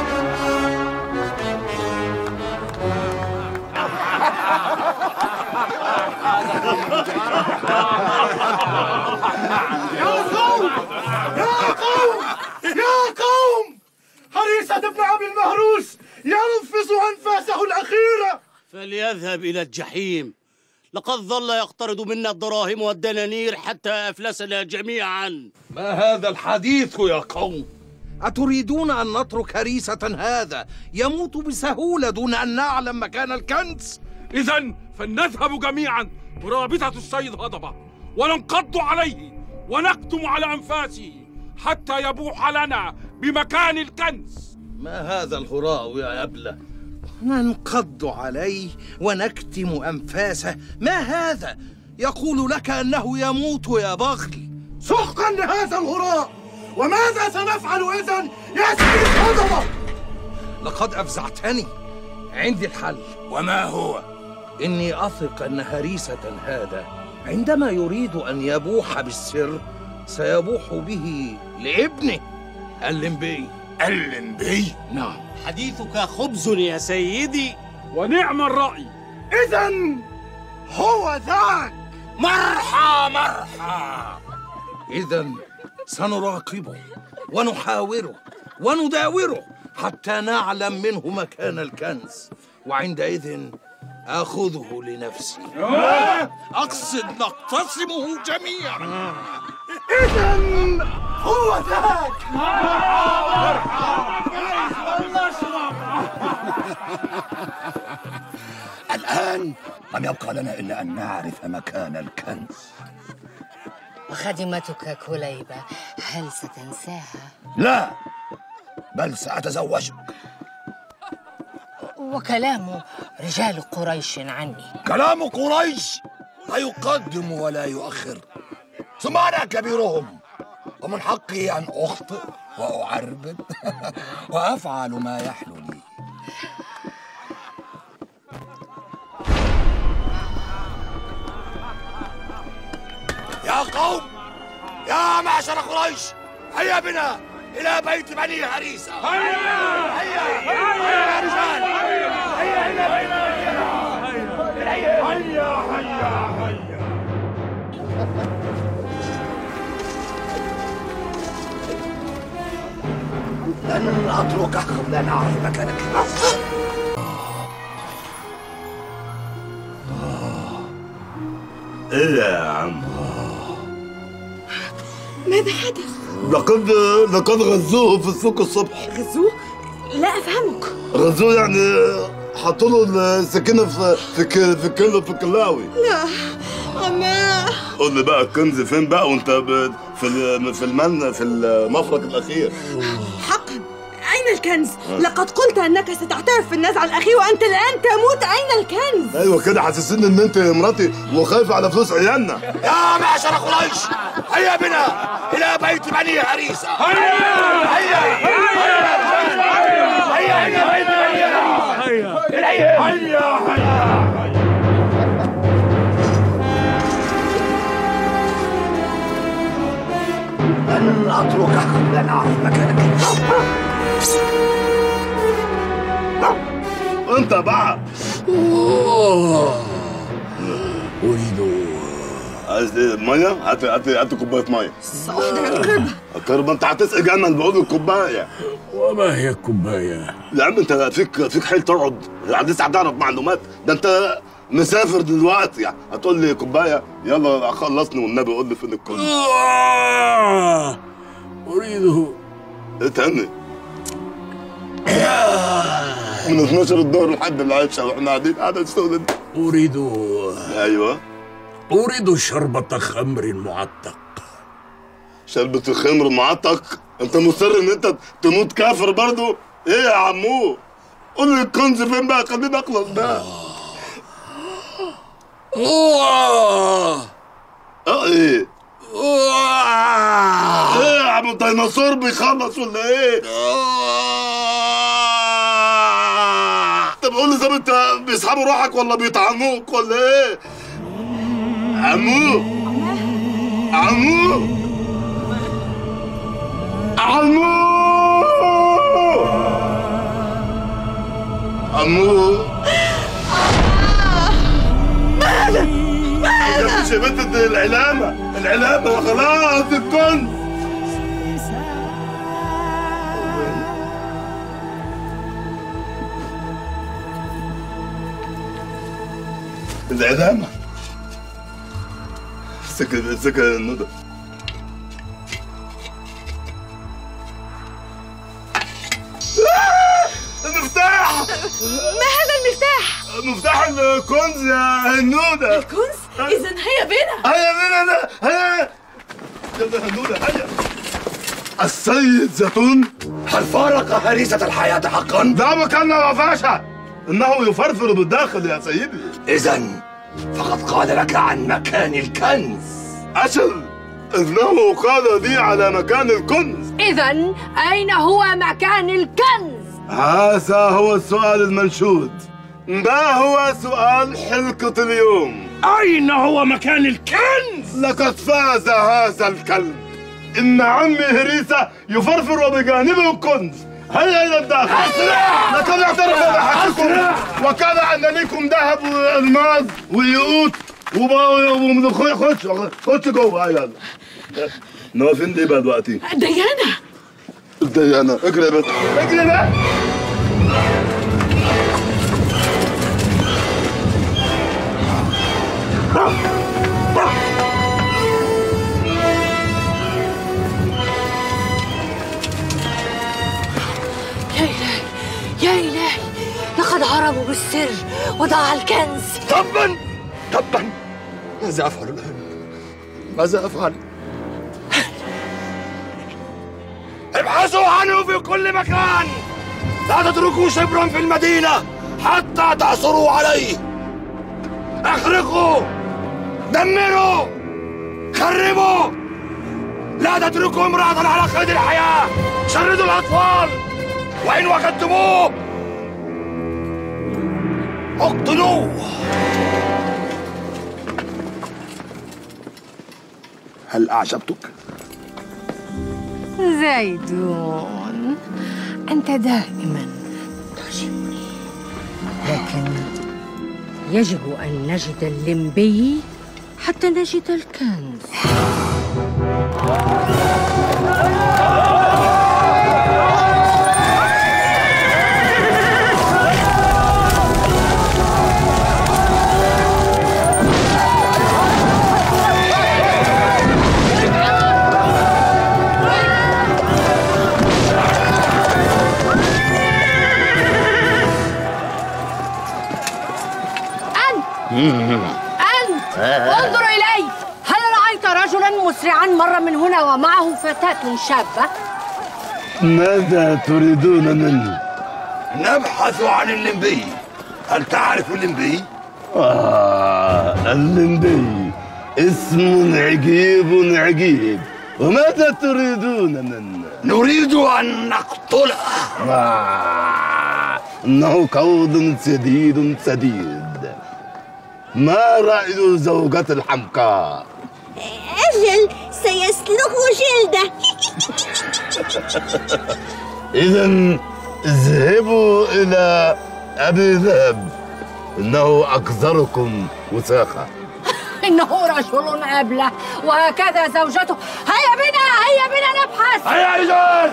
يا قوم يا قوم يا قوم حريصة ابن أبي المهروس ينفس أنفاسه الأخيرة فليذهب إلى الجحيم لقد ظل يقترض منا الدراهم والدنانير حتى أفلسنا جميعا ما هذا الحديث يا قوم أتريدون أن نترك هريسة هذا يموت بسهولة دون أن نعلم مكان الكنز؟ إذا فلنذهب جميعا ورابطة السيد هضبة وننقض عليه ونكتم على أنفاسه حتى يبوح لنا بمكان الكنز ما هذا الهراء يا أبلة؟ ننقض عليه ونكتم أنفاسه ما هذا؟ يقول لك أنه يموت يا بخل سحقا لهذا الهراء وماذا سنفعل إذا يا سيد هضبة لقد أفزعتني عندي الحل وما هو؟ إني أثق أن هريسة هذا عندما يريد أن يبوح بالسر سيبوح به لابنه اللمبي اللمبي؟ نعم حديثك خبز يا سيدي ونعم الرأي إذا هو ذاك مرحى مرحى إذا سنراقبه ونحاوره ونداوره حتى نعلم منه مكان الكنز وعندئذ آخذه لنفسي أقصد نقتسمه جميعا إذا هو ذاك الآن لم يبقى لنا إلا أن نعرف مكان الكنز وخدمتك كليبة هل ستنساها؟ لا بل سأتزوجك وكلام رجال قريش عني كلام قريش لا يقدم ولا يؤخر ثم أنا كبيرهم ومن حقي أن أخطئ وأعربد وأفعل ما يحلو لي يا قوم يا معشر قريش هيا بنا إلى بيت بني هريسة هيا هيا هيا يا رجال هيا إلى بيت بني هيا هيا هيا هيا لن أتركك قبل أن أعرف مكانك ايه يا عم ماذا حدث؟ لقد لقد غزوه في السوق الصبح غزوه؟ لا أفهمك غزوه يعني حطوا له السكينه في في ك- في كله في كلاوي لا عماه قول لي بقى الكنز فين بقى وانت ب- في ال- في المن في المفرق الاخير حقا أين الكنز؟ آه. لقد قلت أنك ستعترف في النزع الأخير وأنت الآن تموت أين الكنز؟ ايوه كده حاسسين ان انت مراتي وخايفه على فلوس عيالنا يا معشر قريش هيا بنا إلى بيت بني هريسة هيا هيا هيا هيا إلى بيت بني هريسة هيا هيا هيا لن أتركك قبل أن أعرف مكانك انت بقى أريد ميه هات هات هات كوبايه ميه أحضر القربة الكربة انت هتسقي جمل بقول الكوبايه وما هي الكوبايه يا عم انت فيك فيك حيل تقعد لسه هتعرف معلومات ده انت مسافر دلوقتي يعني هتقول لي كوبايه يلا خلصني والنبي قول لي فين الكل آه، اريد تاني من 12 الظهر لحد العشاء واحنا قاعدين قاعده السوداء دي اريد ايوه اريد شربة خمر معتق شربة الخمر معتق انت مصر ان انت تموت كافر برضو ايه يا عمو قول لي الكنز فين بقى خليني اخلص بقى اه ايه ايه يا عم الديناصور بيخلص ولا ايه؟ طب قول لي زي ما انت بيسحبوا روحك ولا بيطعنوك ولا ايه؟ عمو عمو عمو عمو ماذا؟ ماذا؟ مش يا بنت العلامة العلامة خلاص الكنز العلامة سكن سكن الندى المفتاح ما هذا المفتاح؟ مفتاح الكنز يا هنودة الكنز؟ إذا هيا بنا هيا بنا لا هيا يلا هنودة هيا السيد زيتون هل فارق هريسة الحياة حقا؟ لا مكاننا وفاشا انه يفرفر بالداخل يا سيدي إذا فقد قال لك عن مكان الكنز أجل إنه قال لي على مكان الكنز إذا أين هو مكان الكنز؟ هذا هو السؤال المنشود ما هو سؤال حلقة اليوم؟ أين هو مكان الكنز؟ لقد فاز هذا الكلب إن عمي هريسة يفرفر بجانبه الكنز هيا إلى الداخل أسرع! لقد اعترف بحقكم وكان أن لكم ذهب وألماس وياقوت وب- خش خش خش جوه هيا يلا نواقفين ليه بقى دلوقتي؟ ديانا ديانا اجري يا بنت اجري بقى يا إلهي يا إلهي لقد هربوا بالسر وضاع الكنز تبا تبا ماذا أفعل الآن؟ ماذا أفعل؟ ابحثوا عنه في كل مكان لا تتركوا شبرا في المدينة حتى تعثروا عليه اخرقوا دمروا خربوا لا تتركوا امرأة على قيد الحياة شردوا الأطفال وإن وجدتموه اقتلوه هل أعجبتك؟ زيدون أنت دائما تعجبني لكن يجب أن نجد اللمبي حتى نجد الكنز أنت أنت انظر إلي هل رأيت رجلا مسرعا مر من هنا ومعه فتاة شابة؟ ماذا تريدون مني؟ نبحث عن اللمبي هل تعرف اللمبي؟ آه اللمبي اسم عجيب عجيب وماذا تريدون منه؟ نريد أن نقتله آه إنه قول سديد سديد ما رأي زوجة الحمقاء؟ أجل سيسلخ جلده إذا اذهبوا إلى أبي ذهب إنه أكثركم وثاقة إنه رجل أبله وهكذا زوجته هيا بنا هيا بنا نبحث هيا يا رجال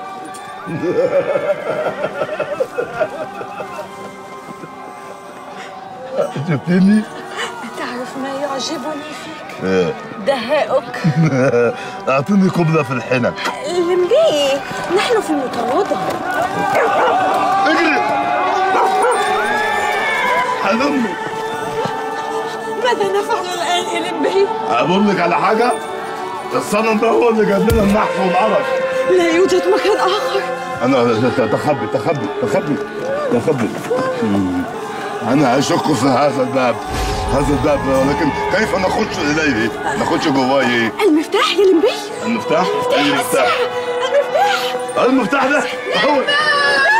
جبتني؟ تعرف ما يعجبني فيك إيه. دهائك اعطيني قبلة في الحنك لمبي نحن في المتواضع اجري حلمي ماذا نفعل الآن يا لمبي؟ اقول لك على حاجة الصنم ده هو اللي جاب لنا النحس والعرش لا يوجد مكان آخر انا تخبي تخبي تخبي تخبي مم. انا اشك في هذا الباب هذا الباب ولكن كيف نخش اليه نخش جواه المفتاح يا لمبي المفتاح اي مفتاح المفتاح المفتاح ده هو